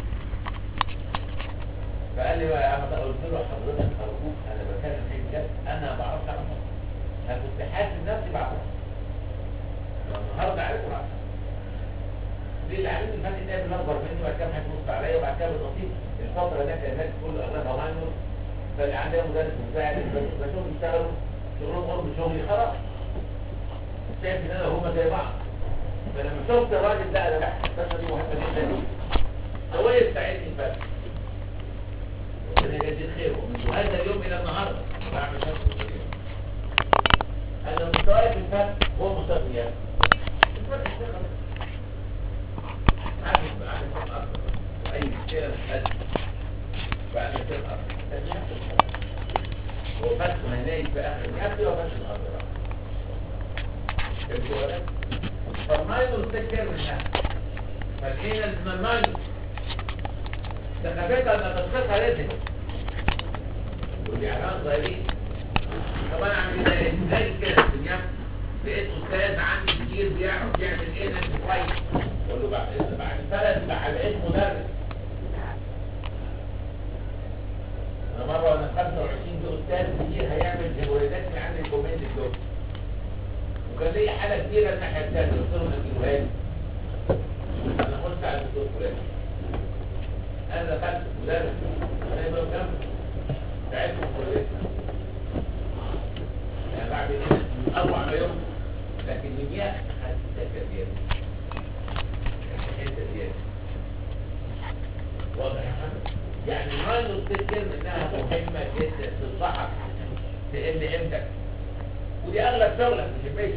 فقال لي بقى يا عم ده قلت له حضرتك ارجوك انا بكلم فيك بجد انا ما بعرفش اعمل انا كنت حاسس نفسي بعرف النهارده عرفت بعرف ليه العلم اللي فات ده الاكبر مني وبعد كده هيبص عليا وبعد كده بالنصيب الفتره ده كان الناس كله اغلبها ماينور فاللي عندها مدرس مساعد بشوف يشتغلوا شغلهم قرب شغلي خلاص شايف ان انا وهما زي بعض فلما شفت الراجل ده انا لا القصه دي مهمه جدا لي هو يستعدني بس ربنا يجزيه خير ومن هذا اليوم الى النهارده بعمل نفس الطريقه انا مستواي في الفرق هو مستوى الفرق الفرق عارف عارف اكتر اي مشكله بتحل بعد كده اكتر هو فتح هناك في اخر النفس وفتح الارض بقى فالماينو تذكر منها فالحين من الماينو تخفتها ان تسقطها لازم ودي علامات صغيرين طب انا اعمل ايه ازاي كده في اليوم لقيت استاذ عندي كتير بيعرف يعمل ايه نفس كويس اقول له بعد اذن بعد ثلاث بقى بقيت مدرس انا مره وانا 25 دي استاذ كتير هيعمل هيبريدات من عند الكوميند دول وكان لي حاله كبيره الناحيه الثانيه قلت لهم نجيبوها لي انا قلت على الدكتور فلان انا دخلت مدرس انا يبقى كام تعبت من كليتنا يعني بعد كده من اروع ما يوم لكن من يا حته زياده حته زياده واضح يا محمد يعني ما نفتكر انها مهمه جدا تنصحك تقل قيمتك ودي اغلب شغلك مش البيت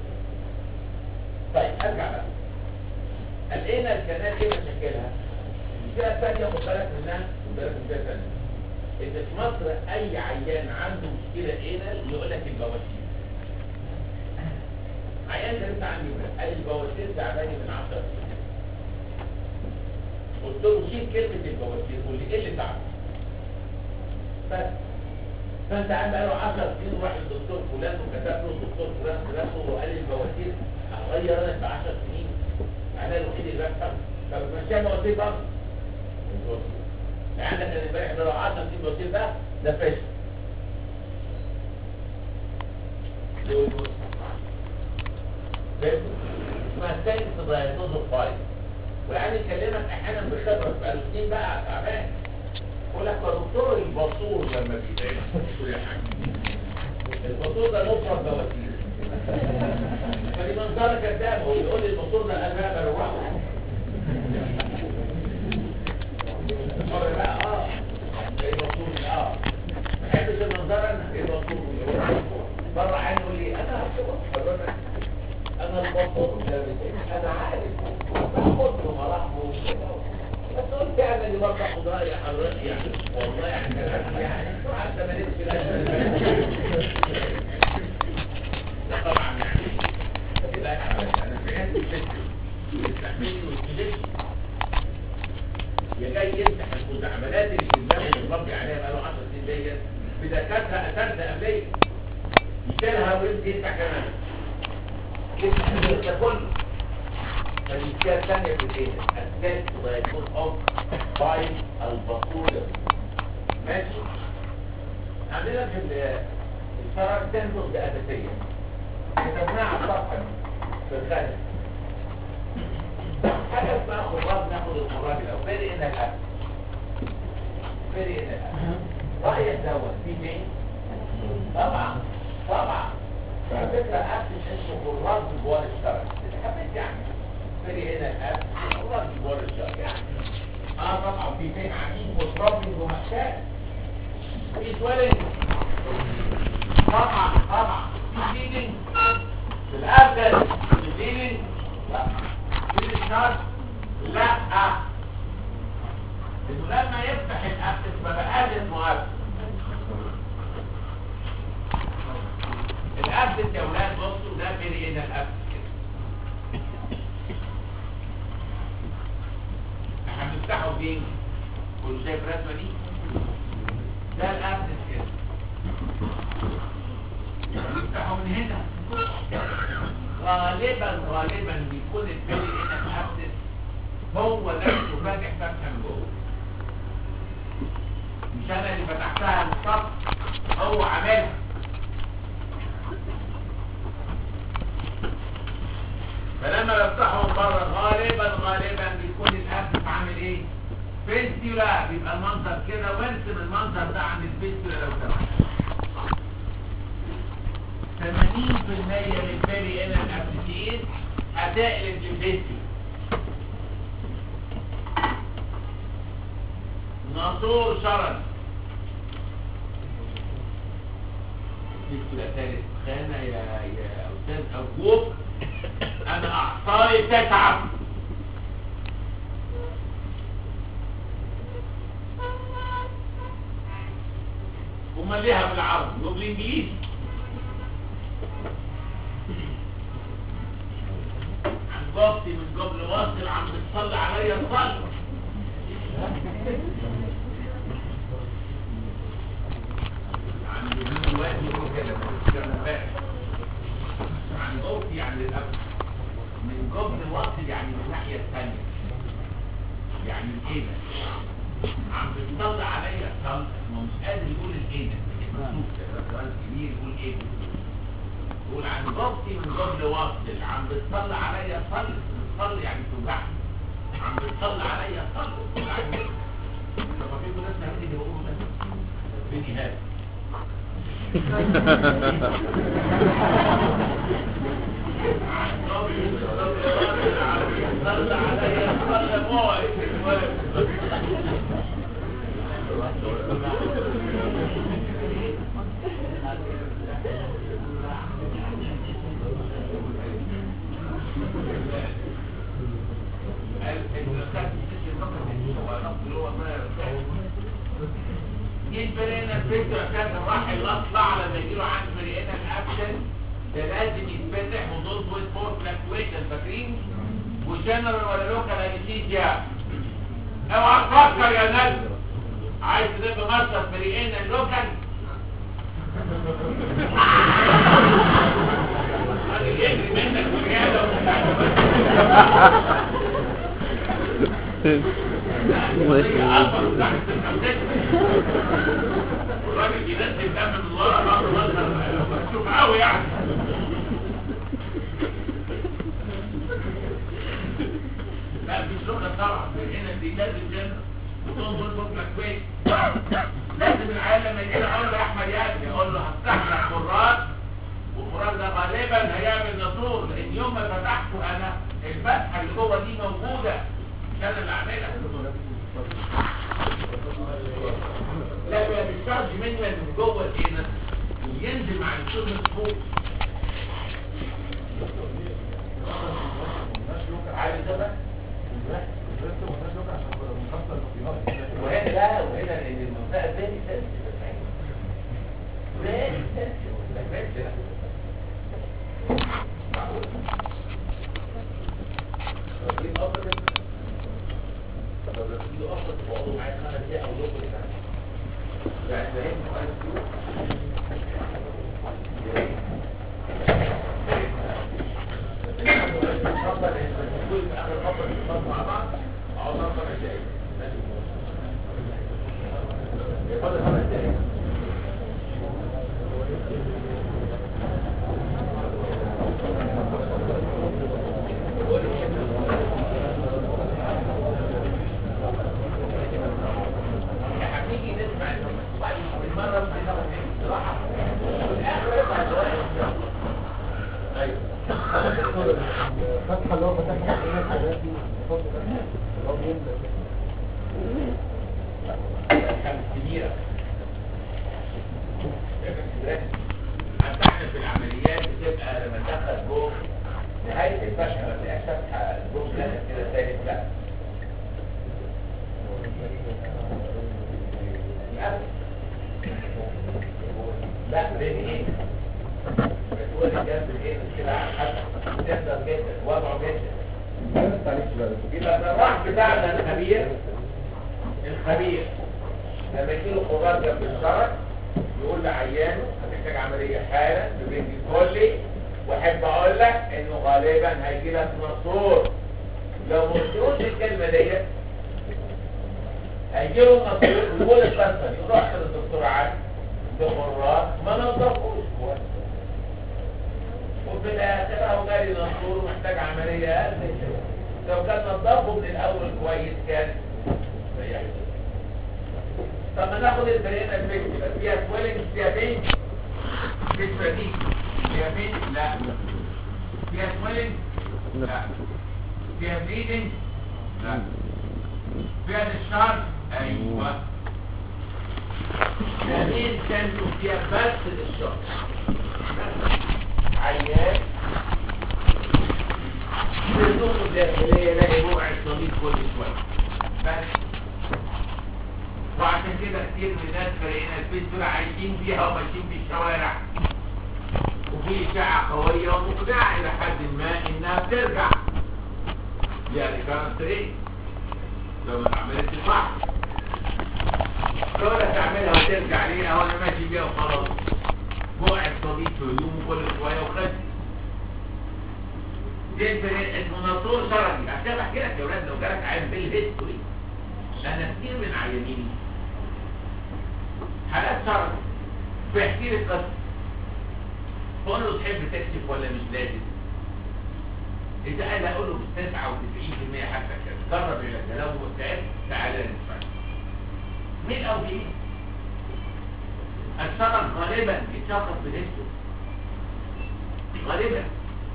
طيب ارجع بقى لقينا الكنال ايه مشاكلها الفئه الثانيه خد بالك منها خد بالك من الفئه الثانيه ان في مصر اي عيان عنده مشكله انال يقول لك البواشير عيان ده لسه عندي ولاد قال البواشير تعباني من 10 سنين قلت له شيل كلمه البواشير واللي ايه اللي تعب بس فانت قاعد بقاله 10 سنين وراح للدكتور فلان وكتب له الدكتور فلان فلان وقال لي البواشير هغير انا في 10 سنين انا الوحيد اللي بفهم طب مشيها بواشير برضه يعني عندك امبارح لو 10 سنين بواشير ده ده فاشل ليه يقول فاهم؟ اسمها ساينس دايجنوز اوف فايل والعيال يكلمك احيانا بخبره بقاله سنين بقى تعبان يقول لك يا دكتور الباسور لما بيتعمل يقول يا حاج الباسور ده نصرة بواسير فدي منظره كداب هو يقول لي الباسور ده انا بروحه المره بقى اه ايه الباسور اه ما بحبش المنظره انا ايه الباسور بره عين يقول لي انا حضرتك انا الباسور ده بتاعي. انا عارف باخد له مراحمه بس قلت يعني دي برضه اخد راي حضرتك يعني والله يعني كلام يعني حتى ما نمشي لا طبعا يعني لا انا فهمت الفكر يستحملني ويستجدني يا جاي يمسح المزعملات اللي في دماغه اللي مربي عليها بقاله 10 سنين ديت بدكاتره اساتذه قبليه يشيلها ويدي انت كمان يفتح الجسم ده كله فالمشكلة الثانية في الايه؟ السيس ويكون اوف باي البطولة ماشي؟ عندنا في ال- الفرق تنفذ بأساسية كتبناها على الصفحة دي في الخارج حاجة اسمها خراج ناخد الخراج الأول فيري إن الأب فيري إن الأب رأيك دوت في مين؟ طبعا طبعا على فكرة أكتش اسمه خراج جوار الشرع حبيت يعني فيري إن الأب خراج جوار الشرع يعني اه طبعا في فين عميد وترابي ومحتاج في سوالين طبعا طبعا في ليدنج في الأبدل في ليدنج لا في الإشنار لا إنه لما يفتح الأبدل فبقى اسمه أبدل الأبدل يا ولاد بصوا ده بيري إن الأبدل كده احنا بنفتحه فين؟ كل شايف الرسمة دي؟ ده الأبدل كده بنفتحه من هنا غالبا غالبا بيكون البيلي هنا الأبدل هو نفسه فاتح فتحة من جوه مش انا اللي فتحتها من السطح هو عاملها فلما بفتحه من بره غالبا غالبا بيكون الاسف عامل ايه فيستيولا بيبقى المنظر كده وارسم المنظر ده عن الفيستيولا لو سمحت 80% من البيري ان الابتسين هتقلب الفيستيولا ناصور شرد فيستيولا ثالث خانة يا يا أستاذ أرجوك أنا أعصائي تتعب ومليها بالعربي وبالإنجليزي عن جوبتي من قبل واصل عم بتصلي عليا صلي عن دلوقتي هو كده كان فاهم عن جوبتي يعني الأول من قبل واصل يعني من الناحية الثانية يعني الإيدة عم بتصلي عليا صلي ما مش قادر يقول الإيدة مكتوب كده سؤال كبير يقول إيدة يقول عن جوبتي من قبل واصل عم بتصلي عليا صلي بتصلي يعني توجعني عم بتصلي عليا صلي توجعني طب ما في ناس نعمل اللي بقوله ده فيني هذا صلى عليا صلى موعد جيت برينا الفكرة كان راح الاطلع لما يجيله عند برينا الاكشن ده لازم يتفتح ودول بوينت فور فلاكتويشن فاكرين وجنرال ولا لوكال انستيزيا اوعى تفكر يا ناس عايز تبقى ماستر برينا اللوكال راجل يجري منك وجاله الراجل ينزل دم من ورا راسه مكتوب قوي يعني لا مش لغه طبعا هنا دي لازم جنة وتنظر بكره كويس لازم العيال لما يجي لي اقول له يا احمد يا اقول له هفتح لك خراج والخراج ده غالبا هيعمل ناسور لان يوم ما فتحته انا الفتحه اللي جوه دي موجوده مش انا اللي اعملها لا بقى بيشارج منها من جوه هنا وينزل مع الشغل من فوق عارف ده بقى وهنا لا وهنا لان المنطقه دي سنسيتيف فيري سنسيتيف معقول دي الأفضل طب لو في أفضل تقعدوا معايا خمس دقايق أو ربع ساعة يعني فاهم كويس الفتحة اللي هو فتحها في الناس دي اللي هو بيملى كانت كبيرة حتى احنا في العمليات بتبقى لما تدخل جوه نهاية الفتحة ما تلاقيش فتحة جوه لها كده ثابت لا يقفل. لا بين ايه بتقول الجنب ايه كده على حسب تقدر جدا وضعه جدا بس معلش بقى يبقى الراح بتاعنا الخبير الخبير لما يجي له خضار جنب الشرج يقول لعيانه هتحتاج عمليه حالا ببنج كلي واحب اقول لك انه غالبا هيجي لك نصور لو ما قلتلوش الكلمه ديت هيجي له نصور ويقول القصه دي رحت للدكتور علي بمرات ما نظفوش كويس وفي الاخر اهو جالي نصور ومحتاج عمليه قد كده لو كان نظفه من الاول كويس كان ريحته طب ما ناخد البرينا الفكرة فيها سويلنج فيها بين الفكرة دي فيها بين لا فيها سويلنج لا فيها بليدنج لا فيها ديشارج ايوه جميل كانوا فيها بس الشرط عيان بالنقطة الداخلية لاقي بوع الصليب كل شوية بس وعشان كده كتير من الناس فريقنا البيت دول عايشين فيها وماشيين في الشوارع وفي إشاعة قوية ومقنعة إلى حد ما إنها بترجع يعني كانت تريد لو ما عملتش صح ولا تعملها وترجع ليها وأنا ماشي بيها وخلاص بوع الصديق في هدومه كل شوية وخد دي الفريق اسمه ناطور شرعي عشان بحكي لك يا ولاد لو جالك عين بالهيستوري لأن كتير من عيانين حالات شرعي بيحكي لي قصة بقول له تحب تكشف ولا مش لازم إذا أنا أقول له ب 99% حتى كده جرب العلاج لو متعب تعالى نتفاعل مين أو مين الشرع غالبا يتشخص بالهيستوري غالبا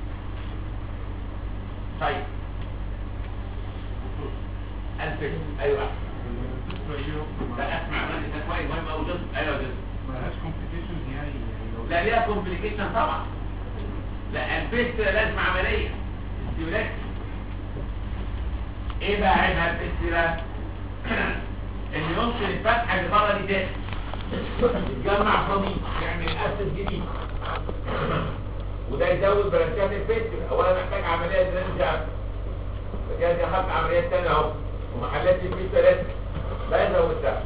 طيب الفيلم ايوه لا اسمع بقى ده كويس مهم قوي جدا ايوه جدا ملهاش كومبليكيشنز يعني لو لا ليها كومبليكيشن طبعا لا البيست لازم عمليه استبلاك ايه بقى عيبها البيست ده ان يمكن الفتحه اللي بره دي تاني يتجمع صديق يعمل اسيد جديد وده يزود برانشات البيست اولا محتاج عمليه درينج فكده دي خدت عمليات تانية اهو ومحلات البيت ثلاثة لا يزود ده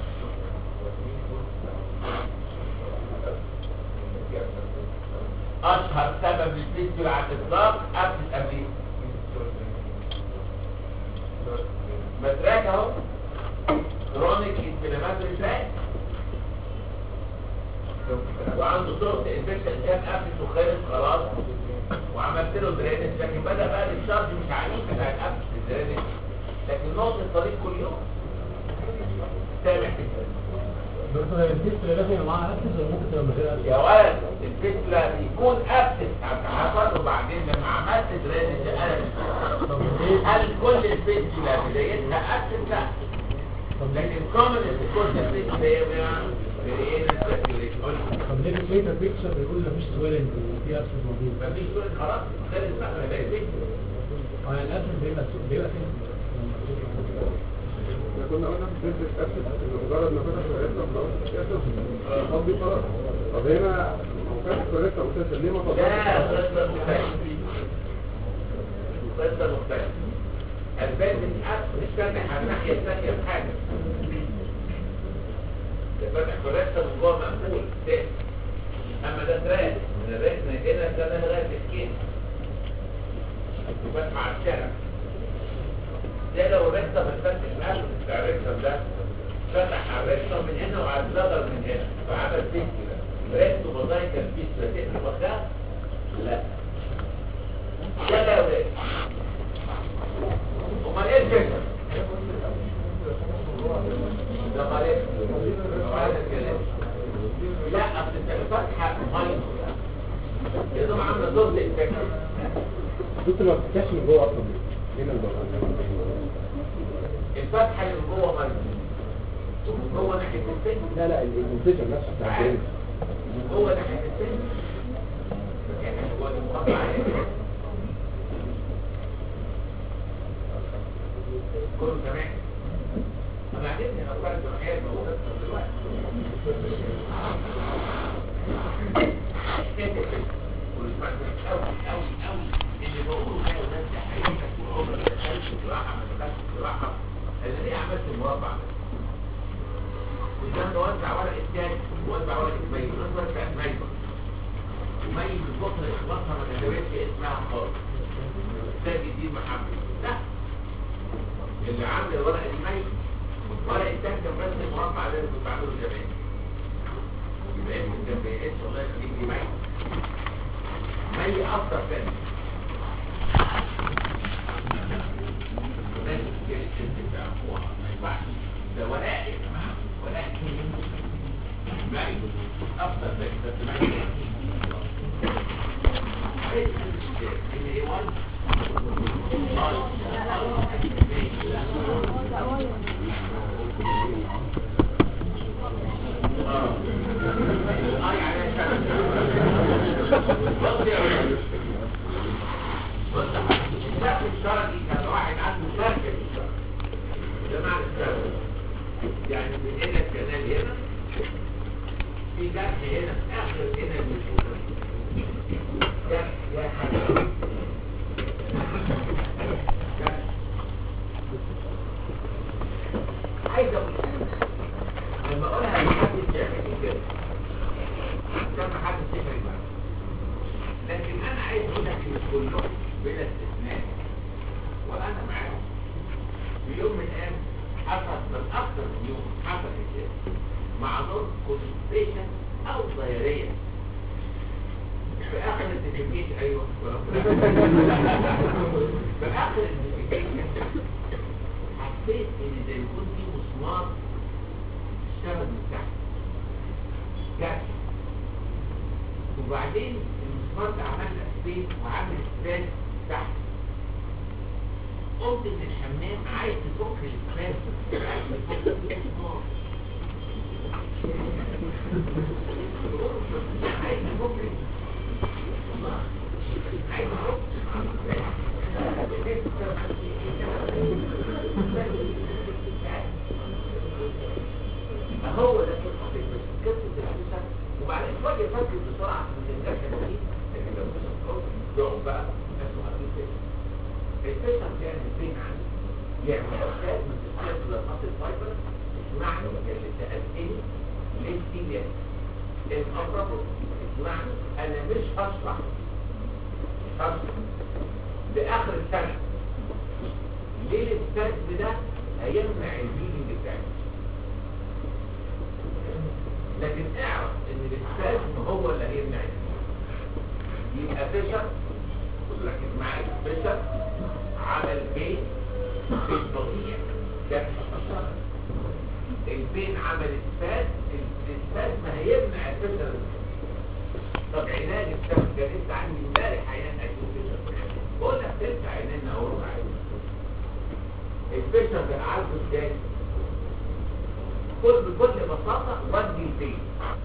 اشهر سبب للفيستول على الاطلاق قبل التمرين مدراك اهو كرونيك انفلاماتوري تراك وعنده صوت انفكشن كان قفل وخلص خلاص وعملت له درينج لكن بدا بقى الشارج مش عنيف بتاع القفل الدرينج لكن نقطه الطريق كل يوم سامح كده دكتور هي الفيستولا لازم يبقى معاها اكسس ولا ممكن تبقى من غير اكسس؟ يا ولد الفكرة بيكون أبسط حصل وبعدين لما عملت درينج قلبت طب ايه؟ هل كل الفكرة بدايتها أبسط لا لكن كومن كل الفكرة هي طب ليه الكليتر بيكتشر بيقول مفيش سويلنج وفي اكسس موجود؟ مفيش كل خلاص خلص بقى ما بقى فكرة اه يعني الاكسس بيبقى بيبقى فين؟ كنا قلنا في البيزنس اسيد ان مجرد ما فتح الكوريكتا خلاص اسيد فضي خلاص طب هنا هو فتح الكوريكتا اساسا ليه ما لا طلعش قصة مختلفة قصة مختلفة الباب مش فاتح على الناحية الثانية في حاجة ده فاتح كولاتة من جوه مقفول تاني أما ده تراك من الركنة هنا ده لغاية الكيس وفتح على الشارع ده لو الركنة بتفتح الأسد بتاع الركنة ده فتح على الركنة من هنا وعلى الزدر من هنا فعمل بيت كده ركنه بضايق البيت ده تقفل وخاف لا لا لا لا امال ايه الفكره ده امال ايه هذا الكلام لا اصل انت الفتحه ميه يا دوب عامله دور الانفكشن دكتور ما بتفتحش من جوه اصلا ليه من بره الفتحه اللي من جوه مرمي ومن جوه ناحيه السن لا لا الانفيجن نفسه بتاع الجلد من جوه ناحيه السن يعني هو المقطع عليه كله تمام انا عجبني الاطفال الجمعيه الموجوده في دلوقتي والاسمع قوي قوي قوي اللي بقوله ده وده ده حقيقه وعمر ما دخلت جراحه ما دخلتش جراحه انا ليه عملت المربع ده؟ قدام نوزع ورقه تاني نوزع ورقه ميت نوزع ميت وميت البطن اخلاصها ما كتبتش اسمها خالص ده جديد محمد لا اللي عامل الورقه دي ميت ورقه التاني كان بس المربع ده اللي كنت عامله زمان يبقى اسم الجنب اس الله يخليك دي ميت ميت اكتر تاني لازم تجيب الست بتاع اخوها ما ينفعش ده ولاء يا جماعه ولاء ميت اكتر تاني بس ميت عايز ان ايه وان يعني من هنا الكنال هنا في جرح هنا في اخر هنا المشهور جرح يا حبيبي جرح عايز اقول لما اقولها لحد يعمل كده عشان ما حدش يفرق معايا لكن انا عايز اقول لك ان كلهم بلا استثناء وانا معاهم في يوم من الايام حصل من اكثر من يوم حصل كده مع دور كونستيشن او ضياريه في اخر الديفيكيشن ايوه في اخر الديفيكيشن حسيت ان زي يكون في مسمار اشتغل من تحت جات وبعدين المسمار ده عمل اسبيس وعمل اسباس تحت قمت من الحمام عايز تفك الاسباس عايز تفك المسمار عايز تفك عايز تفك هو ده قصه قصه الانسان وبعدين فجاه يفكر بسرعه من الجسد دي لكن لو مش هتقول يقعد بقى نفسه قبل كده الفيشن كان البين عنده يعمل اشكال من تسكير للمصل فايبر اسمعني اللي سالتني ليه دي الامراض اسمعني انا مش هشرح مش هشرح لاخر السنه ليه الكذب ده هيمنع البيلينج بتاعك لكن اعرف ان الاسبازم هو اللي هيمنع يبقى فيشر ركز معايا فيشر عمل بين بين فظيع ده البين عمل اسباز الاسباز ما هيمنع الفيشر طب علاج السبب كان لسه عندي امبارح عيان اكل فيشر بقول لك تلت عينين اهو عادي الفيشر ده عارفه ازاي كل بكل بساطة ودي البين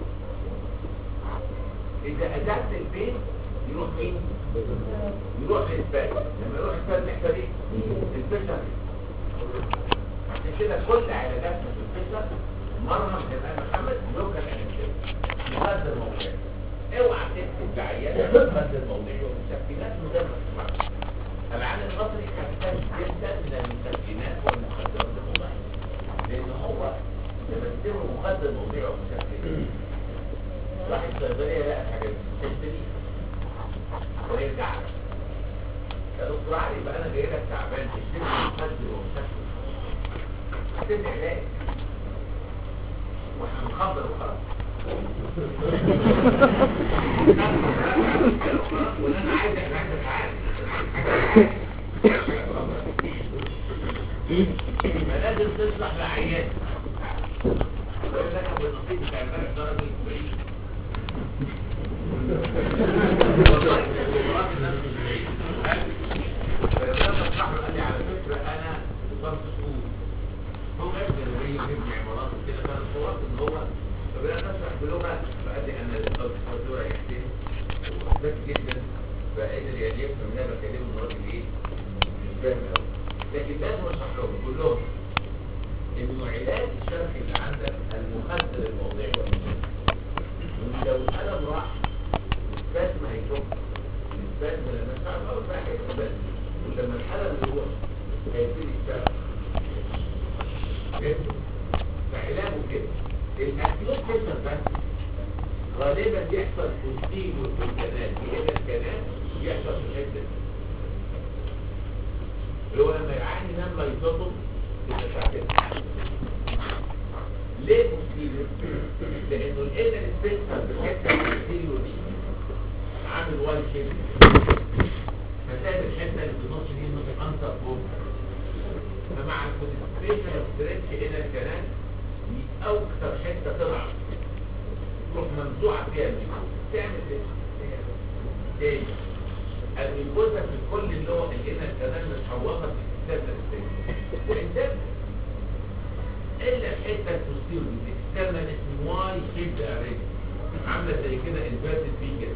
إذا أزلت البين يروح مين؟ يروح للبال لما يروح البال محتاج ايه؟ الفشل عشان كده كل علاجاتنا في الفشل مرة كان محمد لوكال انستيك مخدر موضعي اوعى تكتب بعيادة مخدر موضعي ومسكنات مدرس العالم المصري حساس جدا من المسكنات والمخدرات الموضعية لأن هو يمثله مخدر موضعي ومسكنات راح الصيدلية لقى حاجات تشتري ويرجع لك يا دكتور علي يبقى انا جاي لك تعبان تشتري مخدر ومسكن هتدي علاج واحنا نخدر وخلاص ولا انا عايز انا عايز اتعالج فلازم تصلح لعيان يقول لك ابو النصيب بتاع امبارح ضرب 100 بعيد جدا فقدر يعني يفهم ان انا بكلمه ان الراجل ايه مش فاهم قوي لكن لازم اشرح لهم كلهم لهم انه علاج الشرخ اللي عندك المخدر الموضعي والمجنون لو الألم راح الاسباسم هيشوف الاسباسم لما الشعب اول بقى هيبقى بس ولما الألم يروح هيبتدي يشتغل فهمت؟ فعلاجه كده الاكيوت كده بس غالبا بيحصل كونتينيو في الكنال يا اما الكنال يحصل في الحته دي. اللي هو لما يعاني نام لايزوتو يبقى ساعتين ليه كونتينيو؟ لانه الانر سبيكتر في الحته الكونتينيو دي عامل واي شيب فتلاقي الحته اللي في النص دي النص انسر فوق فمع الكونستريشن ستريتش هنا الكنال دي اكتر حته تضعف تروح ممزوعه فيها الميكوزا تعمل ايه؟ تاني الميكوزا في كل اللي هو الانر الكنال متحوطه في الاكسترنال ستيج وانت الا الحته البوستيريور دي الاكسترنال اسمه واي شيب اريد عامله زي كده انفيرتد في كده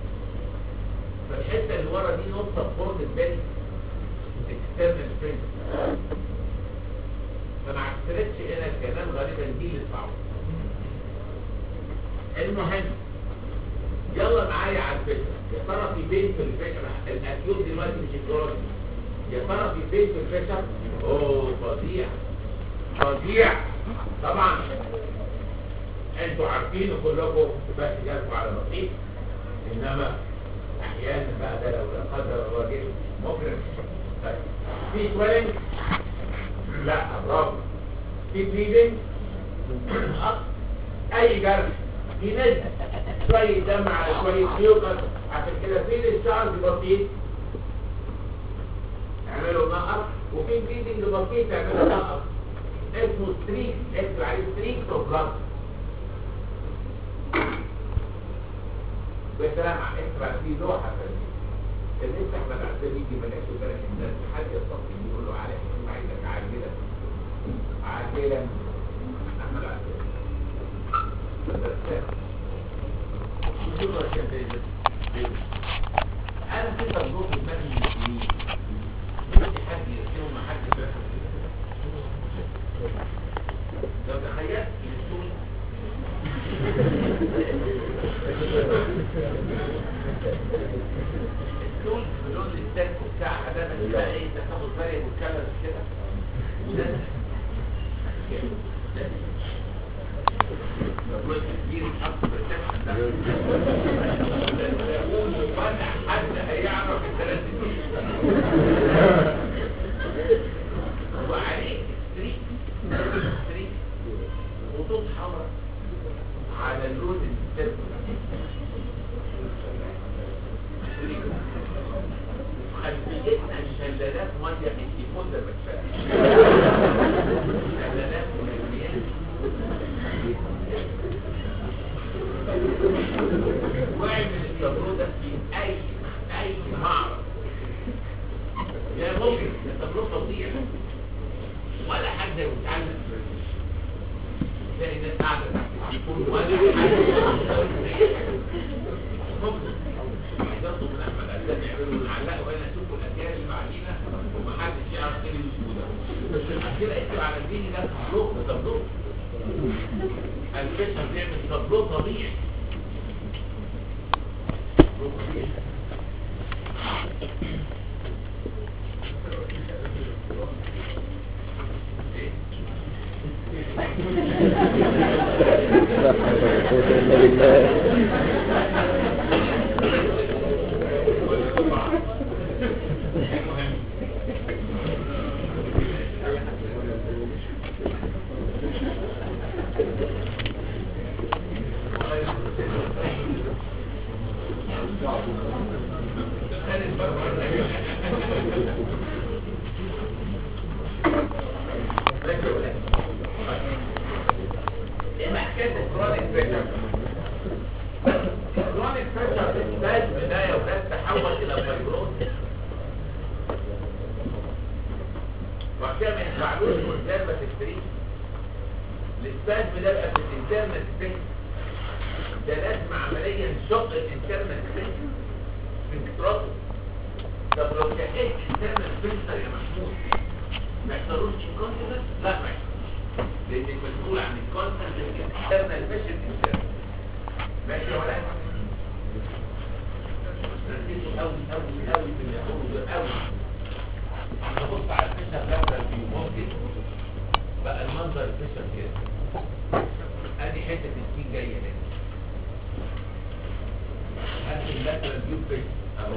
فالحته اللي ورا دي نقطه فورد البالي اكسترنال ستيج فمع الستريتش هنا الكلام غالبا دي اللي تصعب المهم يلا معايا على الفكره يا ترى في بين في الفكره الاكيوت دلوقتي مش الكروني يا ترى في بين في الفكره اوه فظيع فظيع طبعا انتوا عارفين كلكم بس جالكم على بسيط انما احيانا بقى ده لو لا قدر الله جه مجرم طيب في سويلنج لا برافو في بليدنج اي جرح في نزل شوية دم على شوية ميوكس عشان كده في الشعر بسيط يعملوا نقص وفي بليدنج بسيط يعملوا نقص اسمه ستريك اسمه عليه ستريك اوف بلاد بسلام اسمع في لوحة كان لسه احمد عبد يجي ملاك بالك الناس حد يستطيع يقول له على اسم عايزك عاجلا عاجلا احمد عبد انا في تجربه في دماغي من سنين نفسي حد يرسمه ما حد فاهم لو تخيلت الاسطول الاسطول بلون التانك بتاعها ده بس بقى ايه تاخد بالك والكلام كده وده لو كبير يتحط في الريسبشن ده ولا حد هيعرف الثلاث دي وعليه ستريك ستريك خطوط حمراء على اللون السيركل خلفيتنا شلالات ميه من تيفون ده مكفايه شلالات مليان واعمل التابلو ده في اي اي معرض يا ممكن التابلو فظيع ولا حد يتعلم تلاقي الناس قاعده تحت التليفون ولا حد ممكن يضغطوا من احمد عزام يعملوا نعلقوا هنا شوفوا الاجيال اللي بعدينا ومحدش يعرف ايه اللي اسمه ده بس كده اكتب على الدين ده تابلو ده تابلو البشر بيعمل تابلو طبيعي تابلو طبيعي لا حول ولا قوة إلا بالله ايه حكايه الكرونيك بريشر الكرونيك بريشر بتبقى بدايه وده تحول الى فايبروز وعشان ما ينفعلوش قدام ما تشتريه الاسبازم ده بقى في الانترنال سبيس ده لازم عمليا شق الانترنال سبيس ايه انترنال فيلتر يا محمود ما يحصلوش انكونتيننس لا ما يحصلوش لان المسؤول عن الكونتيننس انترنال فيشن انترنال ماشي يا ولاد ركزوا قوي قوي قوي في اللي هقوله قوي نبص على الفيشن لاترال فيو ممكن بقى المنظر الفيشن كده ادي حته السكين جايه هنا ادي اللاترال فيو فيشن اهو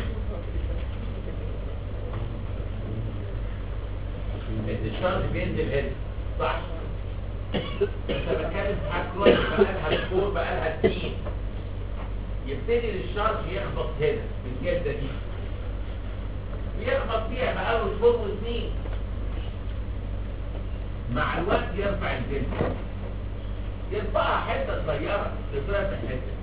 الشرط بينزل هنا صح انت بتكلم في حاجه كويس بقالها شهور بقالها سنين يبتدي الشارج يخبط هنا في الجلده دي بيخبط فيها بقاله شهور وسنين مع الوقت يرفع الجلد يرفعها حته صغيره تترفع حته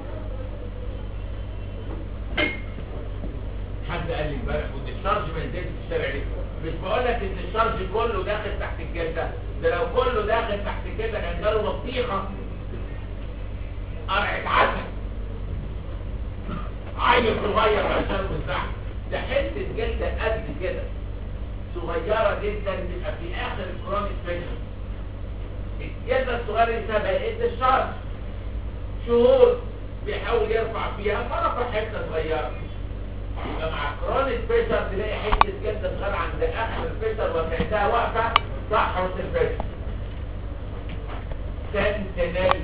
حد قال لي امبارح ان الشارج ما ينزلش في الشارع ليه مش بقول لك ان الشارج كله داخل تحت الجلده ده لو كله داخل تحت الجلده كان جاله بطيخه قرعه عسل عيل صغير عشان مساحه ده حته جلده قد كده صغيره جدا تبقى في اخر الكرونيك فيشن الجلده الصغيره دي بقت الشارج شهور بيحاول يرفع فيها فرفع حته صغيره يبقى مع كرونيك بريشر تلاقي حته جلده صغيره عند اخر البريشر وكانها واقفه تحرس البريشر سنتينال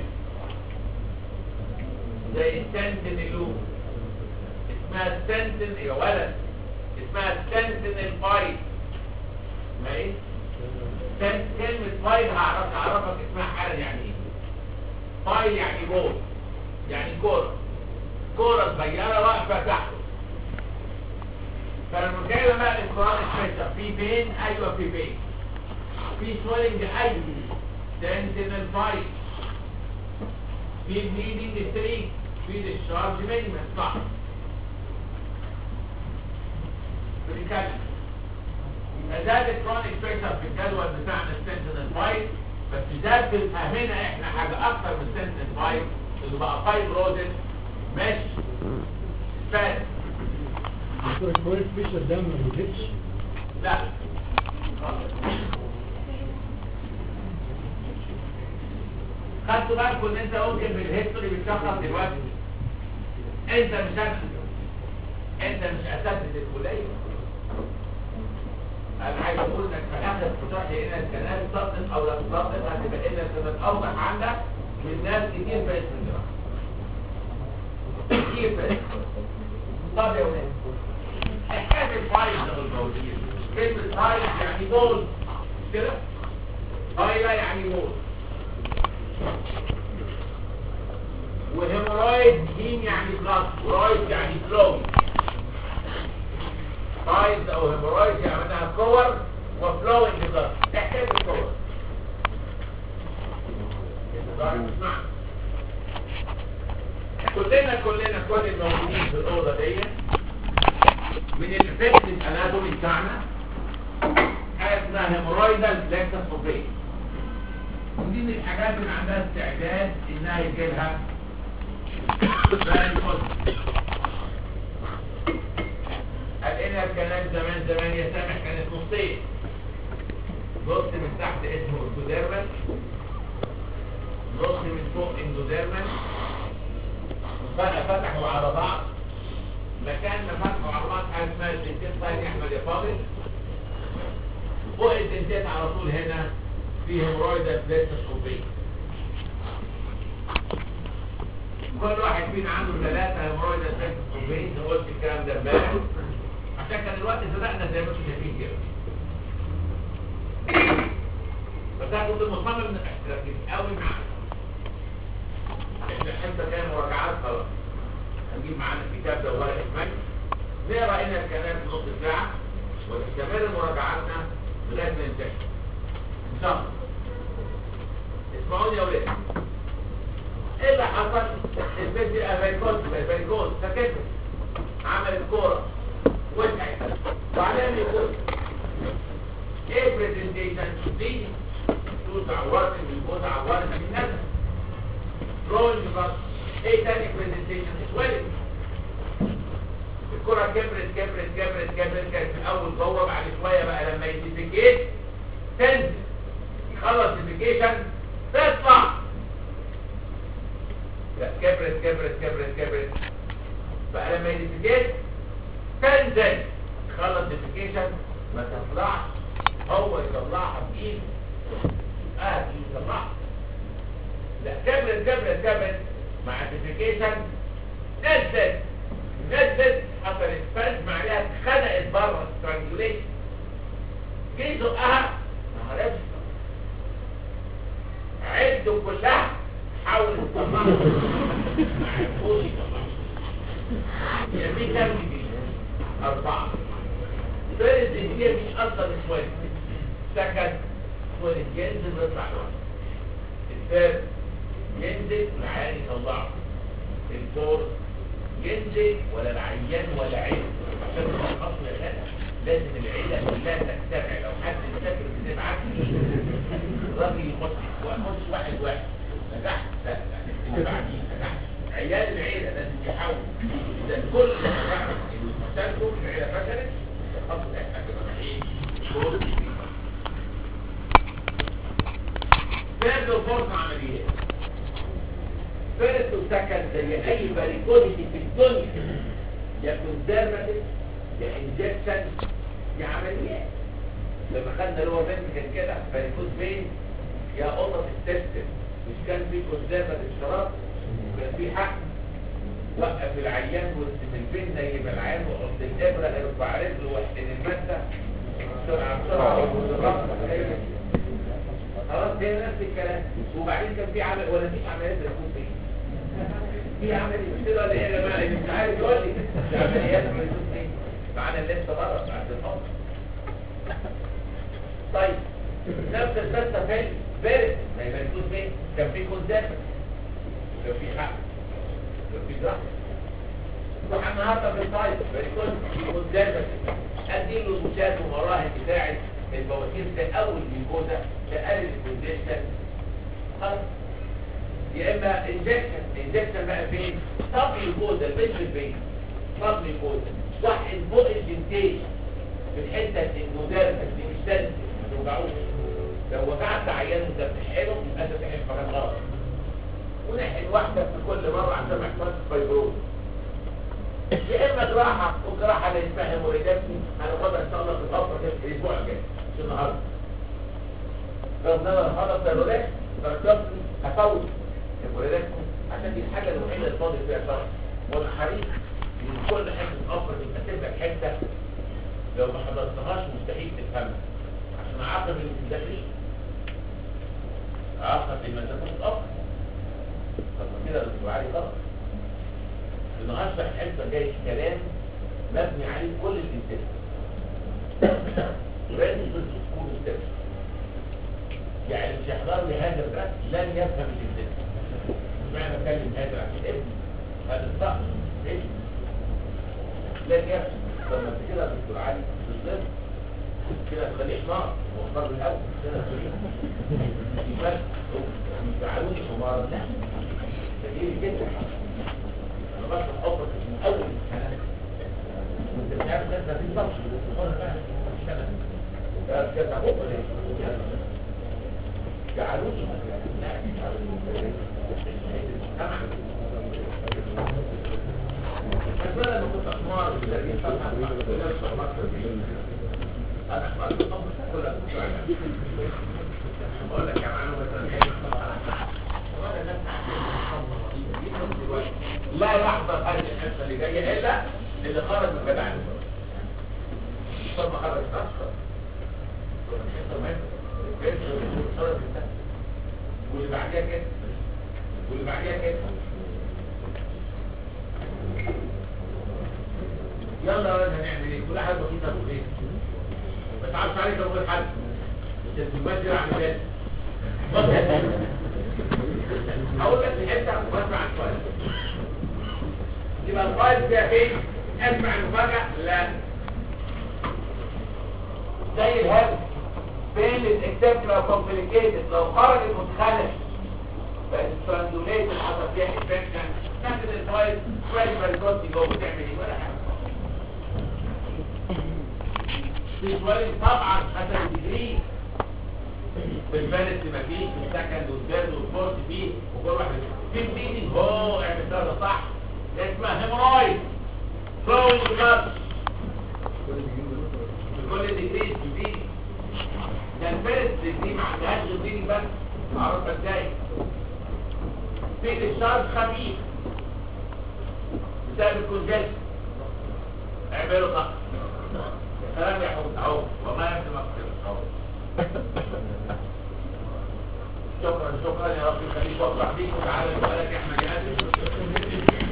زي السنتينيلو اسمها سنتين يا ولد اسمها سنتينيل فايت ما ايه سن- كلمة فايل هعرف هعرفك اسمها حالا يعني ايه فايل يعني جول يعني كورة كورة صغيرة واقفة تحته فلما جاي بقى القرآن الشاشة في بين ايوه في بين في سويلنج ايوه سنتينل فايل في بليدنج ستريك في ديشارج مينيمم صح بنتكلم يبقى زاد الكرونيك بريشر في الجدول بتاعنا السنتينل فايل بس زاد في فهمنا احنا حاجة اكتر من السنتينل فايل اللي بقى فايل رودن مش فات دكتور الكوريك فيشر ده ما بيزيدش لا خدتوا بالكم ان انت ممكن بالهيستوري بتشخص دلوقتي انت مش أنا. انت مش اساتذه الكليه انا عايز اقول انك في اخر فتح هنا الكلام تصدق او لا تصدق هتبقى لنا سنه اوضح عندك من ناس كتير في الجراحه كتير في الجراحة. طب يا ولاد حكايه الفايل ده البوليه كلمه فايل يعني بول مش كده فايله يعني بول وهيمورايد هيم يعني بلاد ورايد يعني فلو فايل او هيمورايد يعني معناها كور وفلوينج بلاد حكايه الكور كلنا كلنا كل الموجودين في الاوضه ديت من الافكت الاناتومي بتاعنا حاجه اسمها هيمورايدال بلاكتوسوفيه ودي من الحاجات اللي عندها استعداد انها يجي لها فالفوز لقينا الكلام زمان زمان يا سامح كانت نصين نص من تحت اسمه اندوديرمال نص من فوق اندوديرمال بقى فتحوا على بعض مكان ما فتحوا على بعض حاجه اسمها الدنتين سايد يا احمد يا فاضل فوق الدنتين على طول هنا في هيمورويدال بلاستوسكوبيه كل واحد فينا عنده ثلاثة هيمورويدال بلاستوسكوبيه قلت الكلام ده امبارح عشان كان الوقت سبقنا زي ما انتم شايفين كده بس انا كنت مصمم ان تركز قوي معانا احنا حتى كان مراجعات خلاص هنجيب معانا الكتاب ده ورقه مجد نقرا هنا الكلام في نص ساعه ونستمر مراجعاتنا لغايه ما ننتهي ان شاء الله اسمعوني يا ولاد ايه اللي حصل البنت دي افريكوز افريكوز سكتت عملت كوره وسعت وبعدين يقول ايه برزنتيشن دي توسع ورد من توسع ورد من نفسك رول بس ايه تاني برزنتيشن اتولد الكرة كبرت كبرت كبرت كبرت كانت في الأول جوه بعد شوية بقى لما يديفيكيت تنزل يخلص ديفيكيشن تطلع لا كبرت كبرت كبرت كبرت بقى لما يديفيكيت تنزل يخلص ديفيكيشن ما تطلعش هو يطلعها بإيده اه يطلعها لا كبرت كبرت كبرت مع ديفيكيشن نزلت نزلت حصلت فازم عليها اتخنقت بره سترانجوليشن جه يزقها ما عرفش عدوا كلها حاول يطلعها ما عرفوش يطلعها يبقى في كام جديد أربعة ثالث هي مش أصلا سويد سكند سويد ينزل ويطلع لوحده الثالث ينزل والعيان يطلعه الفور ينزل ولا العيان ولا عين عشان تبقى اصل الغنى لازم العيله كلها تجتمع لو حد مسافر بتبعت لي الراجل يخش ويخش واحد واحد نجحت لا لا اللي بعديه نجحت عيال العيله لازم يحاولوا اذا كل ما يعرف ان مسافته العيله فشلت الاصل احنا كده ايه دور ثالث فرصه عمليات فيرست وسكند زي اي باريكوزيتي في الدنيا يا كونسرفاتيف يا انجكشن يا عمليات لما خدنا اللي هو بنت كان كده باريكوز بين يا قطط السيستم مش كان في كونسرفاتيف شراب وكان في حق وقف العيان وسط البين زي ما العيان وحط الابره ارفع رجله واحقن الماده بسرعه بسرعه بسرعه خلاص هي نفس الكلام وبعدين كان في عمل ولا مفيش عمليات بتكون فيه في عملية مش كده ولا ايه يا جماعه اللي مش عارف يقول لي في عمليات بتكون فيه معانا لسه بره بعد الامر طيب نفس القصه فين بارد ما يبقى يكون فين كان في كونسيرت كان في حق كان في جراحه روح النهارده في الفايت بيكون في كونسيرت ادي له بوشات ومراهم بتاعت البواسير ده اول جلوكوزا تقلل الكونجيشن خلاص يا اما انجكشن انجكشن بقى فين طب جلوكوزا البيشن فين طب جلوكوزا واحد فوق الجنتين في الحته النودارة اللي مش سنس ما توجعوش لو وجعت عيان وانت بتحقنه يبقى انت بتحقن مكان غلط ونحقن واحده في كل مره عشان ما يحصلش فايبروز يا اما جراحه وجراحه اللي اسمها هيموريدكتي هناخدها ان شاء الله في الفتره دي الاسبوع الجاي مش النهارده لو انا النهارده ضروري ضروري هفوت هيموريدكتي عشان دي الحاجه الوحيده اللي فاضل فيها شرح والحريص من كل حته افر يبقى تبقى حته لو ما حضرتهاش مستحيل تفهمها عشان اعاقب المدخلين اعاقب المسافات الافر طب ما كده الدكتور علي غلط لأنه أصبح حته جاي كلام مبني عليه كل الانتاج لازم تكون مستوى يعني مش يحضر لي هذا الدرس لن يفهم الانتاج مش معنى اتكلم هذا عشان ابني هذا الصح ابني لن يفهم طب ما انت كده يا دكتور علي بالظبط كده تخليه حمار واختار من الاول كده تخليه يبقى مش تعالوني حمار لا تجيلي جدا انا بس حضرتك من اول السنه وانت مش عارف ده في ضغط كده حب ليه جعلوني بس انا لما كنت احمر في التربيه طبعا انا احمر كلها بقول لك يا معلومه لا يحضر هذه الحصه اللي جايه الا اللي خرج من جدع ثم خرج نصر واللي بعديها كده واللي بعديها كده يلا يا ولد هنعمل ايه كل حاجه بسيطه ابو ايه ما تعرفش عليك اول حد مش التلفزيون يعمل ايه هقول لك الحته واسمع السؤال يبقى الفايل فيها فين اسمع المفاجأة لا زي الهب فين الاكتاب لو كومبليكيتد لو خرج المتخلف بقت الترانزوليت اللي حصل فيها انفكشن تاخد الفايل شويه ماركوتي جوه بتعمل ايه ولا حاجه في سؤال طبعا حسب الديجري في الفارس ما فيه في السكند والثيرد والفورث فيه وكل واحد في بليدنج هو اعمل ده صح ده اسمها هيمورايد فلوينج بلاد في كل ديجري في بليدنج ده الفارس ديجري ما عندهاش غير بليدنج بس معروفه ازاي في الشرط خفيف بسبب الكونجكت اعملوا صح كلام يا حوت اهو وما يمكن مغفرة اهو شكرا شكرا يا رب يخليك وافرح بيك وتعالى سؤالك يا احمد يا